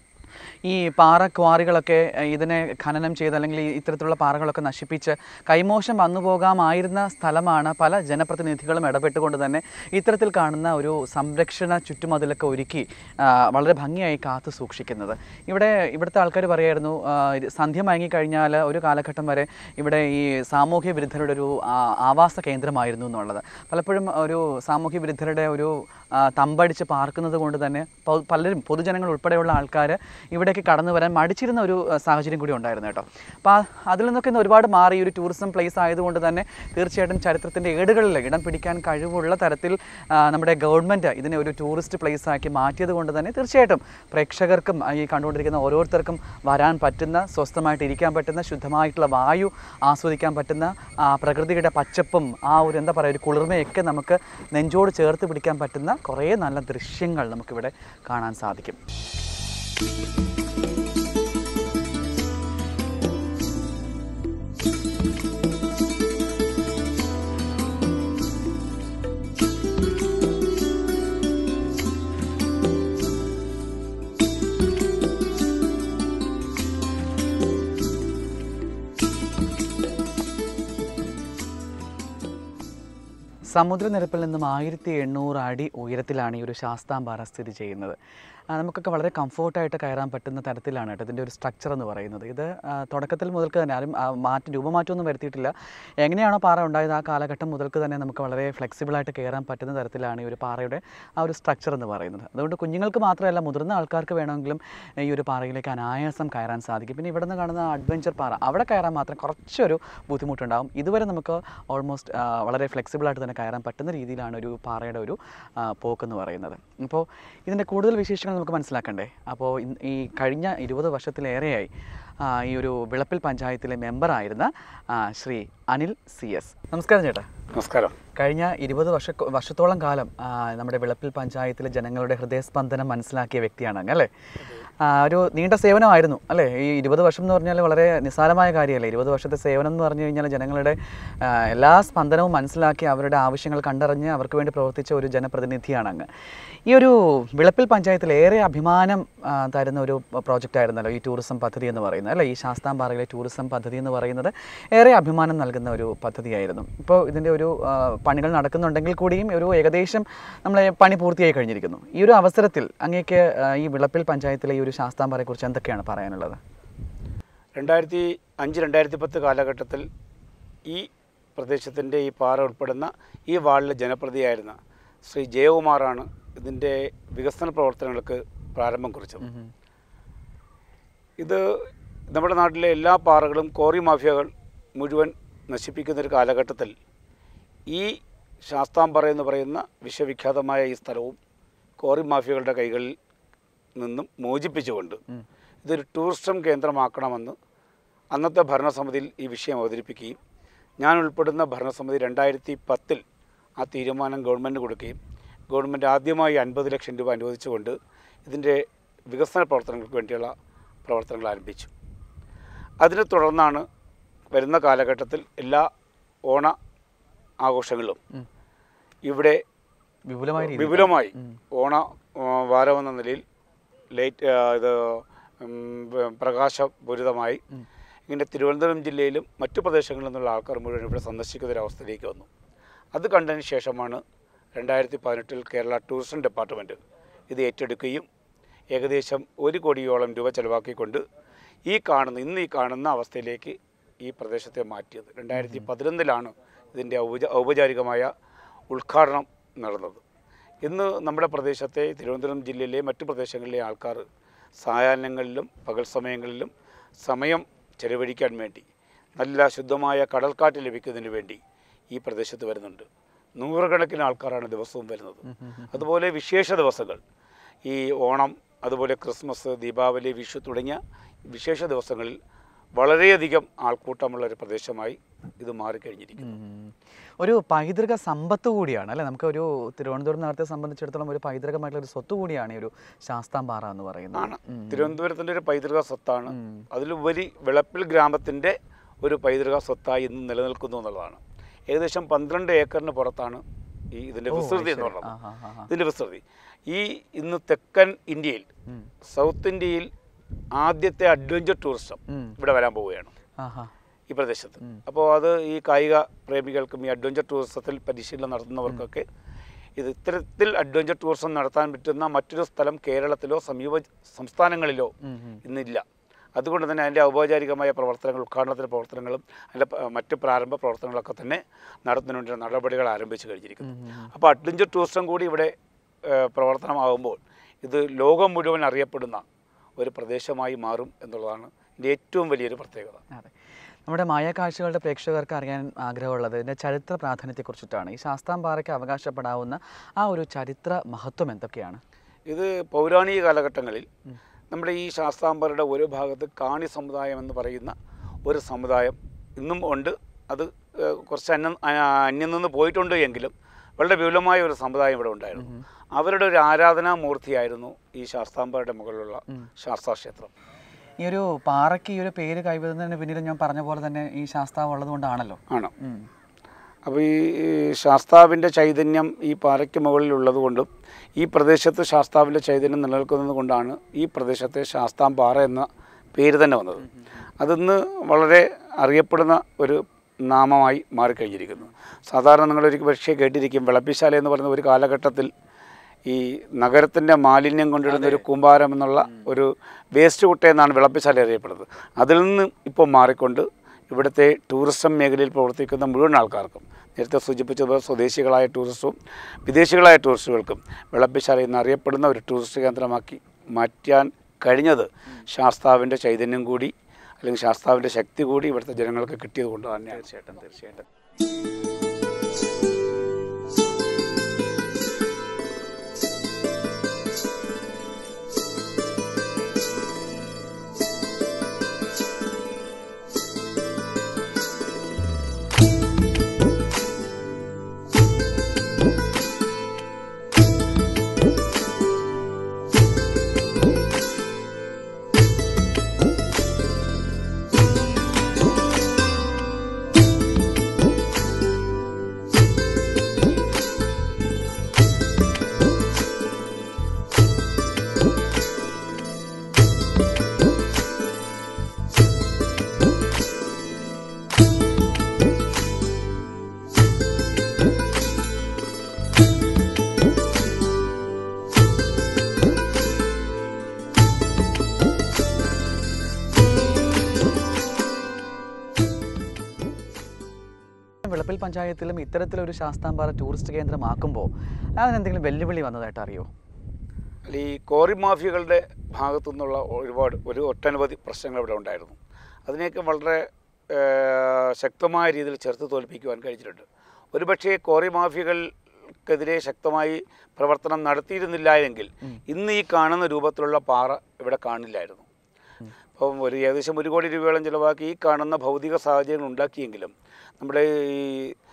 ഈ പാറ ക്വാറികളൊക്കെ ഏഹ്, ഇതിനെ ഖനനം ചെയ്ത് അല്ലെങ്കിൽ ഈ ഇത്തരത്തിലുള്ള പാറകളൊക്കെ നശിപ്പിച്ച് കൈമോശം വന്നു പോകാമായിരുന്ന സ്ഥലമാണ് പല ജനപ്രതിനിധികളും ഇടപെട്ടുകൊണ്ട് തന്നെ ഇത്തരത്തിൽ കാണുന്ന ഒരു സംരക്ഷണ ചുറ്റുമതിലൊക്കെ ഒരുക്കി ആ, വളരെ ഭംഗിയായി കാത്തു സൂക്ഷിക്കുന്നത് ഇവിടെ ഇവിടുത്തെ ആൾക്കാർ പറയായിരുന്നു ആ, ഇത് സന്ധ്യ മയങ്ങിക്കഴിഞ്ഞാൽ ഒരു കാലഘട്ടം വരെ ഇവിടെ ഈ സാമൂഹ്യ വിരുദ്ധരുടെ ഒരു ആ, ആവാസ കേന്ദ്രമായിരുന്നു എന്നുള്ളത് പലപ്പോഴും ഒരു സാമൂഹ്യ വിരുദ്ധരുടെ ഒരു ആ, തമ്പടിച്ച് പാർക്കുന്നത് കൊണ്ട് തന്നെ പ- പലരും പൊതുജനങ്ങൾ ഉൾപ്പെടെയുള്ള ആൾക്കാർ ഇവിടേക്ക് കടന്നു വരാൻ മടിച്ചിരുന്ന ഒരു ആ, സാഹചര്യം കൂടി ഉണ്ടായിരുന്നു കേട്ടോ അപ്പോൾ ആ- അതിൽ നിന്നൊക്കെ ഇന്ന് ഒരുപാട് മാറി ഈ ഒരു ടൂറിസം പ്ലേസ് ആയതുകൊണ്ട് തന്നെ തീർച്ചയായിട്ടും ചരിത്രത്തിൻ്റെ ഏടുകളിൽ ഇടം പിടിക്കാൻ കഴിവുള്ള തരത്തിൽ ആ, നമ്മുടെ ഗവൺമെൻറ് ഇതിനെ ഒരു ടൂറിസ്റ്റ് പ്ലേസ് ആക്കി മാറ്റിയത് കൊണ്ട് തന്നെ തീർച്ചയായിട്ടും പ്രേക്ഷകർക്കും ആ, ഈ കണ്ടുകൊണ്ടിരിക്കുന്ന ഓരോരുത്തർക്കും വരാൻ പറ്റുന്ന സ്വസ്ഥമായിട്ട് ഇരിക്കാൻ പറ്റുന്ന ശുദ്ധമായിട്ടുള്ള വായു ആസ്വദിക്കാൻ പറ്റുന്ന ആ, പ്രകൃതിയുടെ പച്ചപ്പും ആ ഒരു എന്താ പറയുക ഒരു കുളിർമയൊക്കെ നമുക്ക് നെഞ്ചോട് ചേർത്ത് പിടിക്കാൻ പറ്റുന്ന കുറേ നല്ല ദൃശ്യങ്ങൾ നമുക്കിവിടെ കാണാൻ സാധിക്കും സമുദ്രനിരപ്പിൽ നിന്നും ആയിരത്തി എണ്ണൂറ് അടി ഉയരത്തിലാണ് ഈ ഒരു ശാസ്താംപാറ സ്ഥിതി ചെയ്യുന്നത് ആ, നമുക്കൊക്കെ വളരെ കംഫോർട്ടായിട്ട് കയറാൻ പറ്റുന്ന തരത്തിലാണ് കേട്ടോ ഇതിൻ്റെ ഒരു സ്ട്രക്ചർ എന്ന് പറയുന്നത് ഇത് ആ, തുടക്കത്തിൽ മുതൽക്ക് തന്നെ ആരും ആ, മാറ്റം രൂപമാറ്റമൊന്നും വരുത്തിയിട്ടില്ല എങ്ങനെയാണോ പാറ ഉണ്ടായത് ആ കാലഘട്ടം മുതൽക്ക് തന്നെ നമുക്ക് വളരെ ഫ്ലെക്സിബിളായിട്ട് കയറാൻ പറ്റുന്ന തരത്തിലാണ് ഈ ഒരു പാറയുടെ ആ ഒരു സ്ട്രക്ചർ എന്ന് പറയുന്നത് അതുകൊണ്ട് കുഞ്ഞുങ്ങൾക്ക് മാത്രമല്ല മുതിർന്ന ആൾക്കാർക്ക് വേണമെങ്കിലും ഈ ഒരു പാറയിലേക്ക് അനായാസം കയറാൻ സാധിക്കും പിന്നെ ഇവിടെ നിന്ന് കാണുന്ന അഡ്വഞ്ചർ പാറ അവിടെ കയറാൻ മാത്രം കുറച്ചൊരു ബുദ്ധിമുട്ടുണ്ടാകും ഇതുവരെ നമുക്ക് ഓൾമോസ്റ്റ് വളരെ ഫ്ലെക്സിബിളായിട്ട് തന്നെ കയറാൻ പറ്റുന്ന രീതിയിലാണ് ഒരു പാറയുടെ ഒരു ആ, പോക്കെന്ന് പറയുന്നത് അപ്പോൾ ഇതിൻ്റെ കൂടുതൽ വിശേഷങ്ങൾ നമുക്ക് മനസ്സിലാക്കണ്ടേ അപ്പോൾ ഇൻ- ഈ കഴിഞ്ഞ ഇരുപത് വർഷത്തിലേറെയായി ആ, ഈ ഒരു വിളപ്പിൽ പഞ്ചായത്തിലെ മെമ്പറായിരുന്ന ആ, ശ്രീ അനിൽ സി എസ് നമസ്കാരം ചേട്ടാ നമസ്കാരം കഴിഞ്ഞ ഇരുപത് വർഷ വർഷത്തോളം കാലം ആ, നമ്മുടെ വിളപ്പിൽ പഞ്ചായത്തിലെ ജനങ്ങളുടെ ഹൃദയസ്പന്ദനം മനസ്സിലാക്കിയ വ്യക്തിയാണ് അങ്ങ് അല്ലേ ആ, ഒരു നീണ്ട സേവനമായിരുന്നു അല്ലേ ഈ ഇരുപത് വർഷം എന്ന് പറഞ്ഞാൽ വളരെ നിസ്സാരമായ കാര്യമല്ലേ ഇരുപത് വർഷത്തെ സേവനം എന്ന് പറഞ്ഞു കഴിഞ്ഞാൽ ജനങ്ങളുടെ ആ, എല്ലാ സ്പന്ദനവും മനസ്സിലാക്കി അവരുടെ ആവശ്യങ്ങൾ കണ്ടറിഞ്ഞ് അവർക്ക് വേണ്ടി പ്രവർത്തിച്ച ഒരു ജനപ്രതിനിധിയാണ് അങ്ങ് ഈ ഒരു വിളപ്പിൽ പഞ്ചായത്തിൽ ഏറെ അഭിമാനം ആ, തരുന്ന ഒരു പ്രോജക്റ്റ് ആയിരുന്നല്ലോ ഈ ടൂറിസം പദ്ധതി എന്ന് പറയുന്നത് അല്ലേ ഈ ശാസ്താംപാറയിലെ ടൂറിസം പദ്ധതി എന്ന് പറയുന്നത് ഏറെ അഭിമാനം നൽകുന്ന ഒരു പദ്ധതിയായിരുന്നു ഇപ്പോൾ ഇതിൻ്റെ ഒരു ആ, പണികൾ നടക്കുന്നുണ്ടെങ്കിൽ കൂടിയും ഒരു ഏകദേശം നമ്മളെ പണി പൂർത്തിയായി കഴിഞ്ഞിരിക്കുന്നു ഈ ഒരു അവസരത്തിൽ അങ്ങേക്ക് ആ, ഈ വിളപ്പിൽ പഞ്ചായത്തിലെ ഈ ഒരു ശാസ്താംപാറയെക്കുറിച്ച് എന്തൊക്കെയാണ് പറയാനുള്ളത് രണ്ടായിരത്തി അഞ്ച് രണ്ടായിരത്തി പത്ത് കാലഘട്ടത്തിൽ ഈ പ്രദേശത്തിൻ്റെ ഈ പാറ ഉൾപ്പെടുന്ന ഈ വാർഡിലെ ജനപ്രതിയായിരുന്ന ശ്രീ ജയകുമാറാണ് ഇതിൻ്റെ വികസന പ്രവർത്തനങ്ങൾക്ക് പ്രാരംഭം കുറിച്ചത് ഇത് നമ്മുടെ നാട്ടിലെ എല്ലാ പാറകളും കോറി മാഫിയകൾ മുഴുവൻ നശിപ്പിക്കുന്ന ഒരു കാലഘട്ടത്തിൽ ഈ ശാസ്താംപാറ എന്ന് പറയുന്ന വിശ്വവിഖ്യാതമായ ഈ സ്ഥലവും കോറി മാഫിയകളുടെ കൈകളിൽ നിന്നും മോചിപ്പിച്ചുകൊണ്ട് ഇതൊരു ടൂറിസം കേന്ദ്രമാക്കണമെന്ന് അന്നത്തെ ഭരണസമിതിയിൽ ഈ വിഷയം അവതരിപ്പിക്കുകയും ഞാൻ ഉൾപ്പെടുന്ന ഭരണസമിതി രണ്ടായിരത്തി പത്തിൽ ആ തീരുമാനം ഗവൺമെൻറ് കൊടുക്കുകയും ഗവൺമെൻറ് ആദ്യമായി അൻപത് ലക്ഷം രൂപ അനുവദിച്ചുകൊണ്ട് ഇതിൻ്റെ വികസന പ്രവർത്തനങ്ങൾക്ക് വേണ്ടിയുള്ള പ്രവർത്തനങ്ങൾ ആരംഭിച്ചു അതിനെ തുടർന്നാണ് വരുന്ന കാലഘട്ടത്തിൽ എല്ലാ ഓണ ആഘോഷങ്ങളിലും ഉം. ഇവിടെ വിപുലമായ രീതിയിൽ വിപുലമായി ഉം. ഓണ ആ, വാരം എന്ന നിലയിൽ ലൈറ്റ് ആ, ഇത് ഉം, പ- പ്രകാശപൂരിതമായി ഉം. ഇങ്ങനെ തിരുവനന്തപുരം ജില്ലയിലും മറ്റു പ്രദേശങ്ങളിൽ നിന്നുള്ള ആൾക്കാർ മുഴുവൻ ഇവിടെ സന്ദർശിക്കുന്ന ഒരു അവസ്ഥയിലേക്ക് വന്നു അത് കണ്ടതിന് ശേഷമാണ് രണ്ടായിരത്തി പതിനെട്ടിൽ കേരള ടൂറിസം ഡിപ്പാർട്ട്മെൻറ്റ് ഇത് ഏറ്റെടുക്കുകയും ഏകദേശം ഒരു കോടിയോളം രൂപ ചെലവാക്കിക്കൊണ്ട് ഈ കാണുന്ന ഇന്ന് ഈ കാണുന്ന അവസ്ഥയിലേക്ക് ഈ പ്രദേശത്തെ മാറ്റിയത് രണ്ടായിരത്തി പതിനൊന്നിലാണ് ഇതിൻ്റെ ഔപച ഔപചാരികമായ ഉദ്ഘാടനം നടന്നത് ഇന്ന് നമ്മുടെ പ്രദേശത്തെ തിരുവനന്തപുരം ജില്ലയിലെ മറ്റു പ്രദേശങ്ങളിലെ ആൾക്കാർ സായാഹ്നങ്ങളിലും പകൽ സമയങ്ങളിലും സമയം ചെലവഴിക്കാൻ വേണ്ടി നല്ല ശുദ്ധമായ കടൽക്കാറ്റ് ലഭിക്കുന്നതിന് വേണ്ടി ഈ പ്രദേശത്ത് വരുന്നുണ്ട് നൂറുകണക്കിന് ആൾക്കാരാണ് ദിവസവും വരുന്നത് അതുപോലെ വിശേഷ ദിവസങ്ങൾ ഈ ഓണം അതുപോലെ ക്രിസ്മസ് ദീപാവലി വിഷു തുടങ്ങിയ വിശേഷ ദിവസങ്ങളിൽ വളരെയധികം ആൾക്കൂട്ടമുള്ള ഒരു പ്രദേശമായി ഇത് മാറിക്കഴിഞ്ഞിരിക്കുന്നു ഉം. ഒരു പൈതൃക സമ്പത്ത് കൂടിയാണ് അല്ലേ നമുക്ക് ഒരു തിരുവനന്തപുരം നഗരത്തെ സംബന്ധിച്ചിടത്തോളം ഒരു പൈതൃകമായിട്ടുള്ള ഒരു സ്വത്ത് കൂടിയാണ് ഈ ഒരു ശാസ്താംപാറ എന്ന് പറയുന്നത് ആണ് തിരുവനന്തപുരത്തിൻ്റെ ഒരു പൈതൃക സ്വത്താണ് അതിലുപരി വിളപ്പിൽ ഗ്രാമത്തിൻ്റെ ഒരു പൈതൃക സ്വത്തായി ഇന്ന് നിലനിൽക്കുന്നു എന്നുള്ളതാണ് ഏകദേശം പന്ത്രണ്ട് ഏക്കറിന് പുറത്താണ് ഈ ഇതിൻ്റെ വിസ്തൃതി എന്ന് പറയുന്നത് ആ, ആ, ആ, ആ. ഇതിൻ്റെ വിസ്തൃതി ഈ ഇന്ന് തെക്കൻ ഇന്ത്യയിൽ ഉം. സൗത്ത് ഇന്ത്യയിൽ ആദ്യത്തെ അഡ്വഞ്ചർ ടൂറിസം ഉം. ഇവിടെ വരാൻ പോവുകയാണ് ആഹാ. ഈ പ്രദേശത്ത് അപ്പോൾ അത് ഈ കായിക പ്രേമികൾക്കും ഈ അഡ്വഞ്ചർ ടൂറിസത്തിൽ പരിശീലനം നടത്തുന്നവർക്കൊക്കെ ഇത് ഇത്തരത്തിൽ അഡ്വഞ്ചർ ടൂറിസം നടത്താൻ പറ്റുന്ന മറ്റൊരു സ്ഥലം കേരളത്തിലോ സമീപ സംസ്ഥാനങ്ങളിലോ ഉം, ഉം. ഇന്നില്ല അതുകൊണ്ട് തന്നെ അതിൻ്റെ ഔപചാരികമായ പ്രവർത്തനങ്ങൾ ഉദ്ഘാടനത്തിൻ്റെ പ്രവർത്തനങ്ങളും അതിൻ്റെ പ- മറ്റ് പ്രാരംഭ പ്രവർത്തനങ്ങളൊക്കെ തന്നെ നടത്തുന്നതിന് വേണ്ടിയുള്ള നടപടികൾ ആരംഭിച്ചു കഴിഞ്ഞിരിക്കുന്നു അപ്പോൾ അഡ്വഞ്ചർ ടൂറിസം കൂടി ഇവിടെ ഏഹ്, പ്രവർത്തനമാകുമ്പോൾ ഇത് ലോകം മുഴുവൻ അറിയപ്പെടുന്ന ഒരു പ്രദേശമായി മാറും എന്നുള്ളതാണ് ഇതിൻ്റെ ഏറ്റവും വലിയൊരു പ്രത്യേകത അതെ നമ്മുടെ മായ കാഴ്ചകളുടെ പ്രേക്ഷകർക്ക് അറിയാൻ ആഗ്രഹമുള്ളത് ഇതിൻ്റെ ചരിത്ര പ്രാധാന്യത്തെക്കുറിച്ചിട്ടാണ് ഈ ശാസ്താംപാറയ്ക്ക് അവകാശപ്പെടാവുന്ന ആ ഒരു ചരിത്ര മഹത്വം എന്തൊക്കെയാണ് ഇത് പൗരാണിക കാലഘട്ടങ്ങളിൽ നമ്മുടെ ഈ ശാസ്താംബരുടെ ഒരു ഭാഗത്ത് കാണി സമുദായം എന്ന് പറയുന്ന ഒരു സമുദായം ഇന്നും ഉണ്ട് അത് ഏഹ്, കുറച്ച് അന്യം ആ, അന്യം നിന്ന് പോയിട്ടുണ്ട് എങ്കിലും വളരെ വിപുലമായ ഒരു സമുദായം ഇവിടെ ഉണ്ടായിരുന്നു അവരുടെ ഒരു ആരാധനാമൂർത്തിയായിരുന്നു ഈ ശാസ്താംബരുടെ മുകളിലുള്ള ശാസ്താക്ഷേത്രം ഈ ഒരു പാറയ്ക്ക് ഈ ഒരു പേര് കൈവരുന്നതിന് പിന്നിൽ ഞാൻ പറഞ്ഞ പോലെ തന്നെ ഈ ശാസ്താവ് ഉള്ളത് കൊണ്ടാണല്ലോ ആണ് ഉം. അപ്പോൾ ഈ ഈ ശാസ്താവിൻ്റെ ചൈതന്യം ഈ പാറയ്ക്ക് മുകളിലുള്ളത് കൊണ്ടും ഈ പ്രദേശത്ത് ശാസ്താവിൻ്റെ ചൈതന്യം നിലനിൽക്കുന്നത് കൊണ്ടാണ് ഈ പ്രദേശത്തെ ശാസ്താം പാറ എന്ന പേര് തന്നെ വന്നത് അതിന്ന് വളരെ അറിയപ്പെടുന്ന ഒരു നാമമായി മാറിക്കഴിഞ്ഞിരിക്കുന്നു സാധാരണ നിങ്ങളൊരു പക്ഷേ കേട്ടിരിക്കും വിളപ്പിശാല എന്ന് പറയുന്ന ഒരു കാലഘട്ടത്തിൽ ഈ നഗരത്തിൻ്റെ മാലിന്യം കൊണ്ടിടുന്ന ഒരു കൂമ്പാരം എന്നുള്ള ഒരു വേസ്റ്റ് കുട്ട എന്നാണ് വിളപ്പിശാല അറിയപ്പെടുന്നത് അതിൽ നിന്ന് ഇപ്പോൾ മാറിക്കൊണ്ട് ഇവിടുത്തെ ടൂറിസം മേഖലയിൽ പ്രവർത്തിക്കുന്ന മുഴുവൻ ആൾക്കാർക്കും നേരത്തെ സൂചിപ്പിച്ചതുപോലെ സ്വദേശികളായ ടൂറിസ്റ്റും വിദേശികളായ ടൂറിസ്റ്റുകൾക്കും വിളപ്പിശാല എന്നറിയപ്പെടുന്ന ഒരു ടൂറിസ്റ്റ് കേന്ദ്രമാക്കി മാറ്റാൻ കഴിഞ്ഞത് ശാസ്താവിൻ്റെ ചൈതന്യം കൂടി അല്ലെങ്കിൽ ശാസ്താവിൻ്റെ ശക്തി കൂടി ഇവിടുത്തെ ജനങ്ങൾക്ക് കിട്ടിയത് കൊണ്ട് തന്നെയാണ് തീർച്ചയായിട്ടും തീർച്ചയായിട്ടും വിളപ്പിൽ പഞ്ചായത്തിലും ഇത്തരത്തിലൊരു ശാസ്താംപാറ ടൂറിസ്റ്റ് കേന്ദ്രമാക്കുമ്പോൾ അതിനെന്തെങ്കിലും വെല്ലുവിളി വന്നതായിട്ട് അറിയോ അല്ല ഈ കോറി മാഫിയകളുടെ ഭാഗത്തു നിന്നുള്ള ഒരുപാട് ഒരു ഒട്ടനവധി പ്രശ്നങ്ങൾ ഇവിടെ ഉണ്ടായിരുന്നു അതിനെയൊക്കെ വളരെ ഏഹ്, ശക്തമായ രീതിയിൽ ചെറുത്ത് തോൽപ്പിക്കുവാൻ കഴിഞ്ഞിട്ടുണ്ട് ഒരുപക്ഷേ കോറി മാഫിയകൾക്കെതിരെ ശക്തമായി പ്രവർത്തനം നടത്തിയിരുന്നില്ല എങ്കിൽ ഇന്ന് ഈ കാണുന്ന രൂപത്തിലുള്ള പാറ ഇവിടെ കാണില്ലായിരുന്നു അപ്പം ഒരു ഏകദേശം ഒരു കോടി രൂപയോളം ചിലവാക്കി ഈ കാണുന്ന ഭൗതിക സാഹചര്യങ്ങൾ ഉണ്ടാക്കിയെങ്കിലും നമ്മുടെ ഈ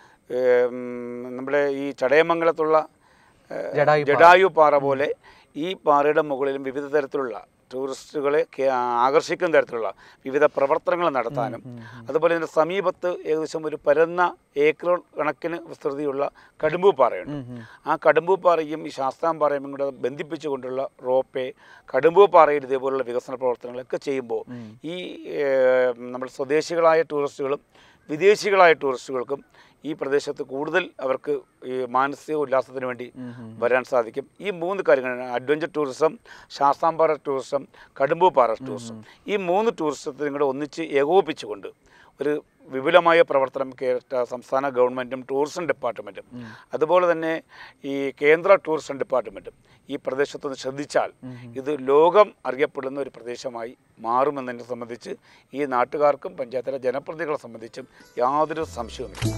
ഏം, നമ്മുടെ ഈ ചടയമംഗലത്തുള്ള ഏഹ്, ജടായു പാറ. ജടായു പാറ പോലെ ഈ പാറയുടെ മുകളിലും വിവിധ തരത്തിലുള്ള ടൂറിസ്റ്റുകളെ കേ- ആകർഷിക്കുന്ന തരത്തിലുള്ള വിവിധ പ്രവർത്തനങ്ങൾ നടത്താനും അതുപോലെ ഇതിൻ്റെ സമീപത്ത് ഏകദേശം ഒരു പരന്ന ഏക്കർ കണക്കിന് വിസ്തൃതിയുള്ള കടുമ്പു പാറയുണ്ട് ആ കടുമ്പു പാറയും ഈ ശാസ്താംപാറയും കൂടെ ബന്ധിപ്പിച്ചുകൊണ്ടുള്ള റോപ്പേ കടുമ്പു പാറയിൽ ഇതേപോലുള്ള വികസന പ്രവർത്തനങ്ങളൊക്കെ ചെയ്യുമ്പോൾ ഈ ഏഹ്, നമ്മുടെ സ്വദേശികളായ ടൂറിസ്റ്റുകളും വിദേശികളായ ടൂറിസ്റ്റുകൾക്കും ഈ പ്രദേശത്ത് കൂടുതൽ അവർക്ക് ഈ മാനസിക ഉല്ലാസത്തിന് വേണ്ടി വരാൻ സാധിക്കും ഈ മൂന്ന് കാര്യങ്ങളാണ് adventure tourism Sasthampara tourism Kadumbupara tourism ഈ മൂന്ന് ടൂറിസത്തിനും കൂടെ ഒന്നിച്ച് ഏകോപിപ്പിച്ചുകൊണ്ട് ഒരു വിപുലമായ പ്രവർത്തനം കേരള സംസ്ഥാന ഗവൺമെൻറ്റും ടൂറിസം ഡിപ്പാർട്ട്മെൻറ്റും അതുപോലെ തന്നെ ഈ കേന്ദ്ര ടൂറിസം ഡിപ്പാർട്ട്മെൻറ്റും ഈ പ്രദേശത്തൊന്ന് ശ്രദ്ധിച്ചാൽ ഇത് ലോകം അറിയപ്പെടുന്ന ഒരു പ്രദേശമായി മാറുമെന്നതിനെ സംബന്ധിച്ച് ഈ നാട്ടുകാർക്കും പഞ്ചായത്തിലെ ജനപ്രതിനിധികളെ സംബന്ധിച്ചും യാതൊരു സംശയവുമില്ല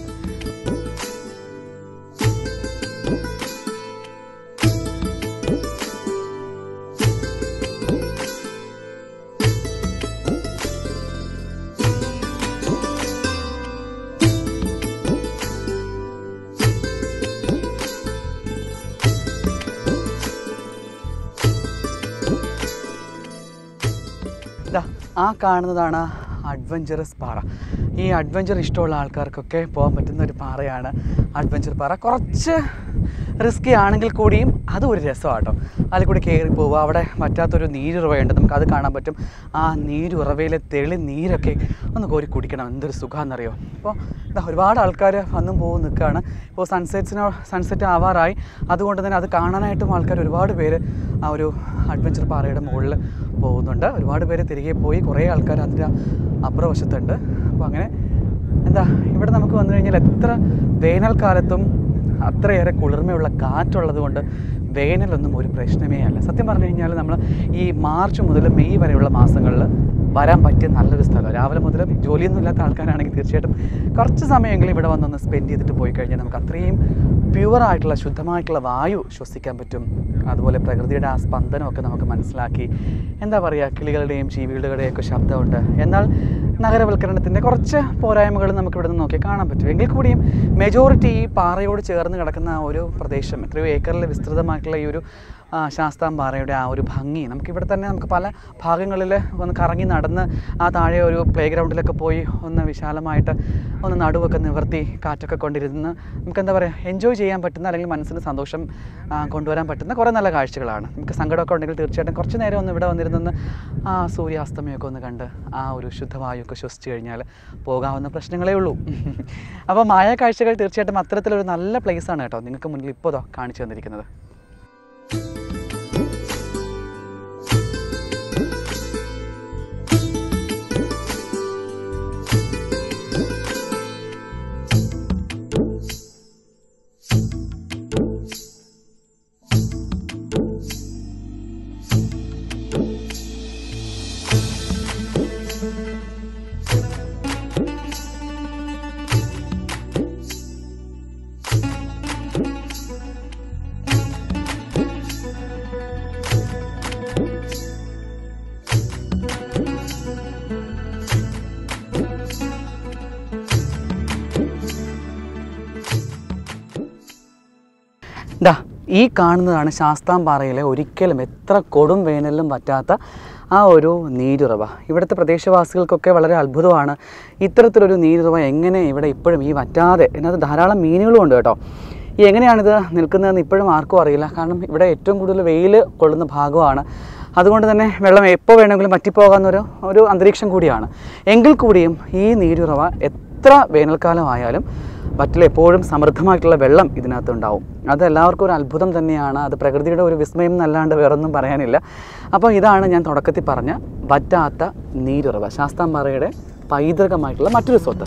ഇതാ ആ കാണുന്നതാണ് അഡ്വഞ്ചറസ് പാറ ഈ അഡ്വഞ്ചർ ഇഷ്ടമുള്ള ആൾക്കാർക്കൊക്കെ പോകാൻ പറ്റുന്ന ഒരു പാറയാണ് അഡ്വഞ്ചർ പാറ കുറച്ച് റിസ്കി ആണെങ്കിൽ കൂടിയും അതും ഒരു രസമാട്ടോ അതിൽ കൂടി കയറി പോവുക അവിടെ പറ്റാത്തൊരു നീരുറവയുണ്ട് നമുക്ക് അത് കാണാൻ പറ്റും ആ നീരുറവയിലെ തെളി നീരൊക്കെ ഒന്ന് കോരി കുടിക്കണം എന്തൊരു സുഖമാണെന്നറിയോ അപ്പോൾ ഇതാ ഒരുപാട് ആൾക്കാർ വന്നും പോകും നിൽക്കുകയാണ് ഇപ്പോൾ സൺസെറ്റ്സിനോ സൺസെറ്റ് ആവാറായി അതുകൊണ്ട് തന്നെ അത് കാണാനായിട്ടും ആൾക്കാർ ഒരുപാട് പേര് ആ ഒരു അഡ്വഞ്ചർ പാറയുടെ മുകളിൽ പോകുന്നുണ്ട് ഒരുപാട് പേര് തിരികെ പോയി കുറേ ആൾക്കാർ അതിൻ്റെ അപ്പുറവശത്തുണ്ട് അപ്പോൾ അങ്ങനെ എന്താ ഇവിടെ നമുക്ക് വന്നു കഴിഞ്ഞാൽ എത്ര വേനൽക്കാലത്തും അത്രയേറെ കുളിർമയുള്ള കാറ്റുള്ളത് കൊണ്ട് വേനലൊന്നും ഒരു പ്രശ്നമേ അല്ല സത്യം പറഞ്ഞു കഴിഞ്ഞാൽ നമ്മൾ ഈ മാർച്ച് മുതൽ മെയ് വരെയുള്ള മാസങ്ങളിൽ വരാൻ പറ്റിയ നല്ലൊരു സ്ഥലം രാവിലെ മുതൽ ജോലിയൊന്നും ഇല്ലാത്ത ആൾക്കാരാണെങ്കിൽ തീർച്ചയായിട്ടും കുറച്ച് സമയമെങ്കിലും ഇവിടെ വന്നൊന്ന് സ്പെൻഡ് ചെയ്തിട്ട് പോയി കഴിഞ്ഞാൽ നമുക്ക് അത്രയും പ്യുവറായിട്ടുള്ള ശുദ്ധമായിട്ടുള്ള വായു ശ്വസിക്കാൻ പറ്റും അതുപോലെ പ്രകൃതിയുടെ ആ സ്പന്ദനമൊക്കെ നമുക്ക് മനസ്സിലാക്കി എന്താ പറയുക കിളികളുടെയും ജീവികളുടെയും ഒക്കെ ശബ്ദമുണ്ട് എന്നാൽ നഗരവൽക്കരണത്തിൻ്റെ കുറച്ച് പോരായ്മകൾ നമുക്ക് ഇവിടെ നിന്ന് നോക്കിയാൽ കാണാൻ പറ്റും എങ്കിൽ കൂടിയും മെജോറിറ്റി ഈ പാറയോട് ചേർന്ന് കിടക്കുന്ന ആ ഒരു പ്രദേശം എത്രയോ ഏക്കറിൽ വിസ്തൃതമായിട്ടുള്ള ഈ ഒരു ആ, ശാസ്താംപാറയുടെ ആ ഒരു ഭംഗി നമുക്കിവിടെ തന്നെ നമുക്ക് പല ഭാഗങ്ങളിൽ ഒന്ന് കറങ്ങി നടന്ന് ആ താഴെ ഒരു പ്ലേ ഗ്രൗണ്ടിലൊക്കെ പോയി ഒന്ന് വിശാലമായിട്ട് ഒന്ന് നടുവൊക്കെ നിവർത്തി കാറ്റൊക്കെ കൊണ്ടിരുന്ന് നമുക്ക് എന്താ പറയുക എൻജോയ് ചെയ്യാൻ പറ്റുന്ന അല്ലെങ്കിൽ മനസ്സിന് സന്തോഷം ആ, കൊണ്ടുവരാൻ പറ്റുന്ന കുറേ നല്ല കാഴ്ചകളാണ് നമുക്ക് സങ്കടമൊക്കെ ഉണ്ടെങ്കിൽ തീർച്ചയായിട്ടും കുറച്ച് നേരം ഒന്ന് ഇവിടെ വന്നിരുന്നൊന്ന് ആ സൂര്യാസ്തമയമൊക്കെ ഒന്ന് കണ്ട് ആ ഒരു ശുദ്ധവായുവൊക്കെ ശ്വസിച്ച് കഴിഞ്ഞാൽ പോകാവുന്ന പ്രശ്നങ്ങളേ ഉള്ളൂ അപ്പോൾ മായ കാഴ്ചകൾ തീർച്ചയായിട്ടും അത്തരത്തിലൊരു നല്ല പ്ലേസാണ് കേട്ടോ നിങ്ങൾക്ക് മുന്നിൽ ഇപ്പോൾ ദോ കാണിച്ചു തന്നിരിക്കുന്നത് ദാ ഈ കാണുന്നതാണ് ശാസ്താംപാറയിലെ ഒരിക്കലും എത്ര കൊടും വേനലിലും പറ്റാത്ത ആ ഒരു നീരുറവ ഇവിടുത്തെ പ്രദേശവാസികൾക്കൊക്കെ വളരെ അത്ഭുതമാണ് ഇത്തരത്തിലൊരു നീരുറവ എങ്ങനെ ഇവിടെ ഇപ്പോഴും ഈ വറ്റാതെ ഇതിനകത്ത് ധാരാളം മീനുകളും ഉണ്ട് കേട്ടോ ഈ എങ്ങനെയാണിത് നിൽക്കുന്നതെന്ന് ഇപ്പോഴും ആർക്കും അറിയില്ല കാരണം ഇവിടെ ഏറ്റവും കൂടുതൽ വെയിൽ കൊള്ളുന്ന ഭാഗമാണ് അതുകൊണ്ട് തന്നെ വെള്ളം എപ്പോൾ വേണമെങ്കിലും വറ്റിപ്പോകാവുന്ന ഒരു ഒരു അന്തരീക്ഷം കൂടിയാണ് എങ്കിൽ കൂടിയും ഈ നീരുറവ എത്ര വേനൽക്കാലമായാലും വറ്റിൽ എപ്പോഴും സമൃദ്ധമായിട്ടുള്ള വെള്ളം ഇതിനകത്ത് ഉണ്ടാവും അത് എല്ലാവർക്കും ഒരു അത്ഭുതം തന്നെയാണ് അത് പ്രകൃതിയുടെ ഒരു വിസ്മയം എന്നല്ലാണ്ട് വേറൊന്നും പറയാനില്ല അപ്പോൾ ഇതാണ് ഞാൻ തുടക്കത്തിൽ പറഞ്ഞ വറ്റാത്ത നീരുറവ ശാസ്താംപാറയുടെ പൈതൃകമായിട്ടുള്ള മറ്റൊരു സ്വത്ത്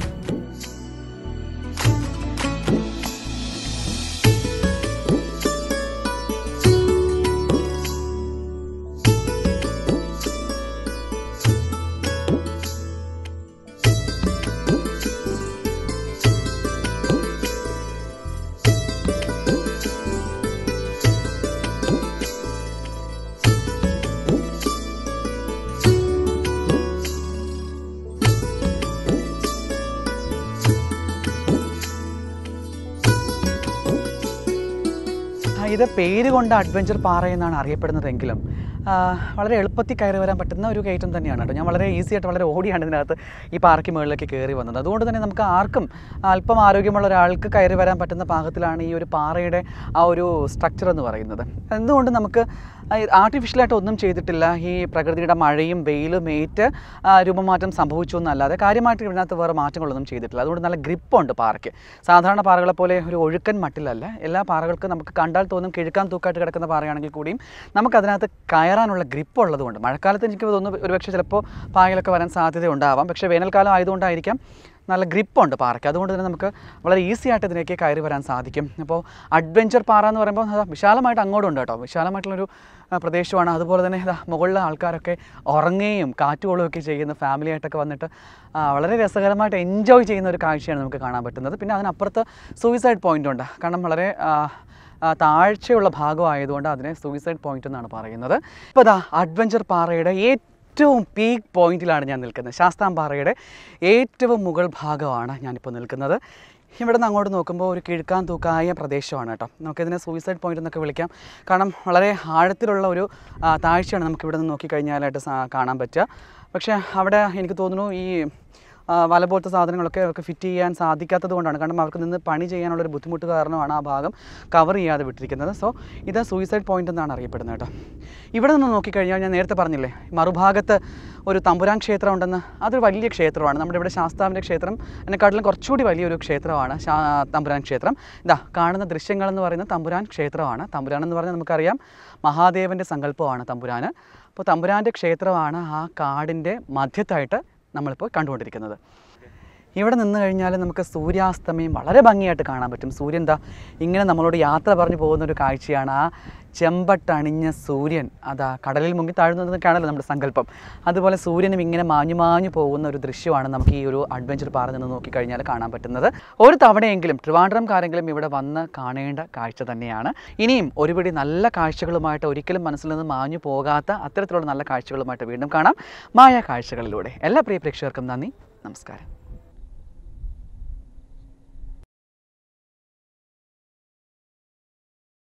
ആ, ഇത് പേര് കൊണ്ട് അഡ്വഞ്ചർ പാറ എന്നാണ് അറിയപ്പെടുന്നതെങ്കിലും ആ, വളരെ എളുപ്പത്തിൽ കയറി വരാൻ പറ്റുന്ന ഒരു കയറ്റം തന്നെയാണ് കേട്ടോ ഞാൻ വളരെ ഈസി ആയിട്ട് വളരെ ഓടിയാണ് ഇതിനകത്ത് ഈ പാറയ്ക്ക് മുകളിലേക്ക് കയറി വന്നത് അതുകൊണ്ട് തന്നെ നമുക്ക് ആർക്കും അല്പം ആരോഗ്യമുള്ള ഒരാൾക്ക് കയറി വരാൻ പറ്റുന്ന പാകത്തിലാണ് ഈ ഒരു പാറയുടെ ആ ഒരു സ്ട്രക്ചർ എന്ന് പറയുന്നത് എന്തുകൊണ്ട് നമുക്ക് ആർട്ടിഫിഷ്യലായിട്ട് ഒന്നും ചെയ്തിട്ടില്ല ഈ പ്രകൃതിയുടെ മഴയും വെയിലും ഏറ്റ് ആ, രൂപമാറ്റം സംഭവിച്ചു എന്നല്ലാതെ കാര്യമായിട്ട് ഇതിനകത്ത് വേറെ മാറ്റങ്ങളൊന്നും ചെയ്തിട്ടില്ല അതുകൊണ്ട് നല്ല ഗ്രിപ്പുണ്ട് പാറയ്ക്ക് സാധാരണ പാറകളെ പോലെ ഒരു ഒഴുക്കൻ മട്ടിലല്ല എല്ലാ പാറകൾക്കും നമുക്ക് കണ്ടാൽ തോന്നും കിഴുക്കാൻ തൂക്കായിട്ട് കിടക്കുന്ന പാറയാണെങ്കിൽ കൂടിയും നമുക്ക് അതിനകത്ത് കയറാനുള്ള ഗ്രിപ്പ് ഉള്ളതുകൊണ്ട് മഴക്കാലത്ത് എനിക്ക് തോന്നുന്നു ഒരുപക്ഷെ ചിലപ്പോൾ പായലൊക്കെ വരാൻ സാധ്യത ഉണ്ടാവാം പക്ഷേ വേനൽക്കാലം ആയതുകൊണ്ടായിരിക്കാം നല്ല ഗ്രിപ്പുണ്ട് പാറയ്ക്ക് അതുകൊണ്ട് തന്നെ നമുക്ക് വളരെ ഈസി ആയിട്ട് ഇതിലേക്ക് കയറി വരാൻ സാധിക്കും അപ്പോൾ അഡ്വഞ്ചർ പാറ എന്ന് പറയുമ്പോൾ അതാ വിശാലമായിട്ട് അങ്ങോട്ടും ഉണ്ട് കേട്ടോ വിശാലമായിട്ടുള്ളൊരു ആ, പ്രദേശമാണ് അതുപോലെ തന്നെ ഇതാ മുകളിലെ ആൾക്കാരൊക്കെ ഉറങ്ങുകയും കാറ്റുകൊള്ളുകയൊക്കെ ചെയ്യുന്ന ഫാമിലി ആയിട്ടൊക്കെ വന്നിട്ട് ആ, വളരെ രസകരമായിട്ട് എൻജോയ് ചെയ്യുന്ന ഒരു കാഴ്ചയാണ് നമുക്ക് കാണാൻ പറ്റുന്നത് പിന്നെ അതിനപ്പുറത്ത് സൂയിസൈഡ് പോയിൻ്റ് ഉണ്ട് കാരണം വളരെ ആ, ആ, താഴ്ചയുള്ള ഭാഗമായതുകൊണ്ട് അതിനെ സൂയിസൈഡ് പോയിന്റ് എന്നാണ് പറയുന്നത് ഇപ്പോൾ ഇതാ അഡ്വഞ്ചർ പാറയുടെ ഏറ്റവും പീക്ക് പോയിന്റിലാണ് ഞാൻ നിൽക്കുന്നത് ശാസ്താംപാറയുടെ ഏറ്റവും മുകൾ ഭാഗമാണ് ഞാനിപ്പോൾ നിൽക്കുന്നത് ഇവിടെ നിന്ന് അങ്ങോട്ട് നോക്കുമ്പോൾ ഒരു കിഴുക്കാൻ തൂക്കായ പ്രദേശമാണ് കേട്ടോ നമുക്കിതിനെ സൂയിസൈഡ് പോയിന്റ് എന്നൊക്കെ വിളിക്കാം കാരണം വളരെ ആഴത്തിലുള്ള ഒരു ആ, താഴ്ചയാണ് നമുക്ക് ഇവിടെ നിന്ന് നോക്കിക്കഴിഞ്ഞാലായിട്ട് സാ- കാണാൻ പറ്റുക പക്ഷേ അവിടെ എനിക്ക് തോന്നുന്നു ഈ ആ, വല പോലത്തെ സാധനങ്ങളൊക്കെ അവർക്ക് ഫിറ്റ് ചെയ്യാൻ സാധിക്കാത്തത് കൊണ്ടാണ് കാരണം അവർക്ക് നിന്ന് പണി ചെയ്യാനുള്ളൊരു ബുദ്ധിമുട്ട് കാരണമാണ് ആ ഭാഗം കവർ ചെയ്യാതെ വിട്ടിരിക്കുന്നത് സോ ഇത് സൂയിസൈഡ് പോയിന്റ് എന്നാണ് അറിയപ്പെടുന്നത് കേട്ടോ ഇവിടെ നിന്ന് നോക്കിക്കഴിഞ്ഞാൽ ഞാൻ നേരത്തെ പറഞ്ഞില്ലേ മറുഭാഗത്ത് ഒരു തമ്പുരാൻ ക്ഷേത്രം ഉണ്ടെന്ന് അതൊരു വലിയ ക്ഷേത്രമാണ് നമ്മുടെ ഇവിടെ ശാസ്താവിൻ്റെ ക്ഷേത്രം അതിനെക്കാട്ടിലും കുറച്ചുകൂടി വലിയൊരു ക്ഷേത്രമാണ് ശാ തമ്പുരാൻ ക്ഷേത്രം ഇതാ കാണുന്ന ദൃശ്യങ്ങൾ എന്ന് പറയുന്നത് തമ്പുരാൻ ക്ഷേത്രമാണ് തമ്പുരാൻ എന്ന് പറഞ്ഞാൽ നമുക്കറിയാം മഹാദേവൻ്റെ സങ്കല്പമാണ് തമ്പുരാൻ അപ്പോൾ തമ്പുരാൻ്റെ ക്ഷേത്രമാണ് ആ കാടിൻ്റെ മധ്യത്തായിട്ട് നമ്മളിപ്പോൾ കണ്ടുകൊണ്ടിരിക്കുന്നത് ഇവിടെ നിന്ന് കഴിഞ്ഞാൽ നമുക്ക് സൂര്യാസ്തമയം വളരെ ഭംഗിയായിട്ട് കാണാൻ പറ്റും സൂര്യൻ എന്താ ഇങ്ങനെ നമ്മളോട് യാത്ര പറഞ്ഞു പോകുന്ന ഒരു കാഴ്ചയാണ് ആ ചെമ്പട്ടണിഞ്ഞ സൂര്യൻ അതാ കടലിൽ മുങ്ങി താഴുന്നതൊക്കെയാണല്ലോ നമ്മുടെ സങ്കല്പം അതുപോലെ സൂര്യനും ഇങ്ങനെ മാഞ്ഞു മാഞ്ഞു പോകുന്ന ഒരു ദൃശ്യമാണ് നമുക്ക് ഈ ഒരു അഡ്വഞ്ചർ പാറ നിന്ന് നോക്കിക്കഴിഞ്ഞാൽ കാണാൻ പറ്റുന്നത് ഒരു തവണയെങ്കിലും ട്രിവാൻഡ്രംകാരെങ്കിലും ഇവിടെ വന്ന് കാണേണ്ട കാഴ്ച തന്നെയാണ് ഇനിയും ഒരുപിടി നല്ല കാഴ്ചകളുമായിട്ട് ഒരിക്കലും മനസ്സിൽ നിന്ന് മാഞ്ഞു പോകാത്ത അത്തരത്തിലുള്ള നല്ല കാഴ്ചകളുമായിട്ട് വീണ്ടും കാണാം മായ കാഴ്ചകളിലൂടെ എല്ലാ പ്രിയ പ്രേക്ഷകർക്കും നന്ദി നമസ്കാരം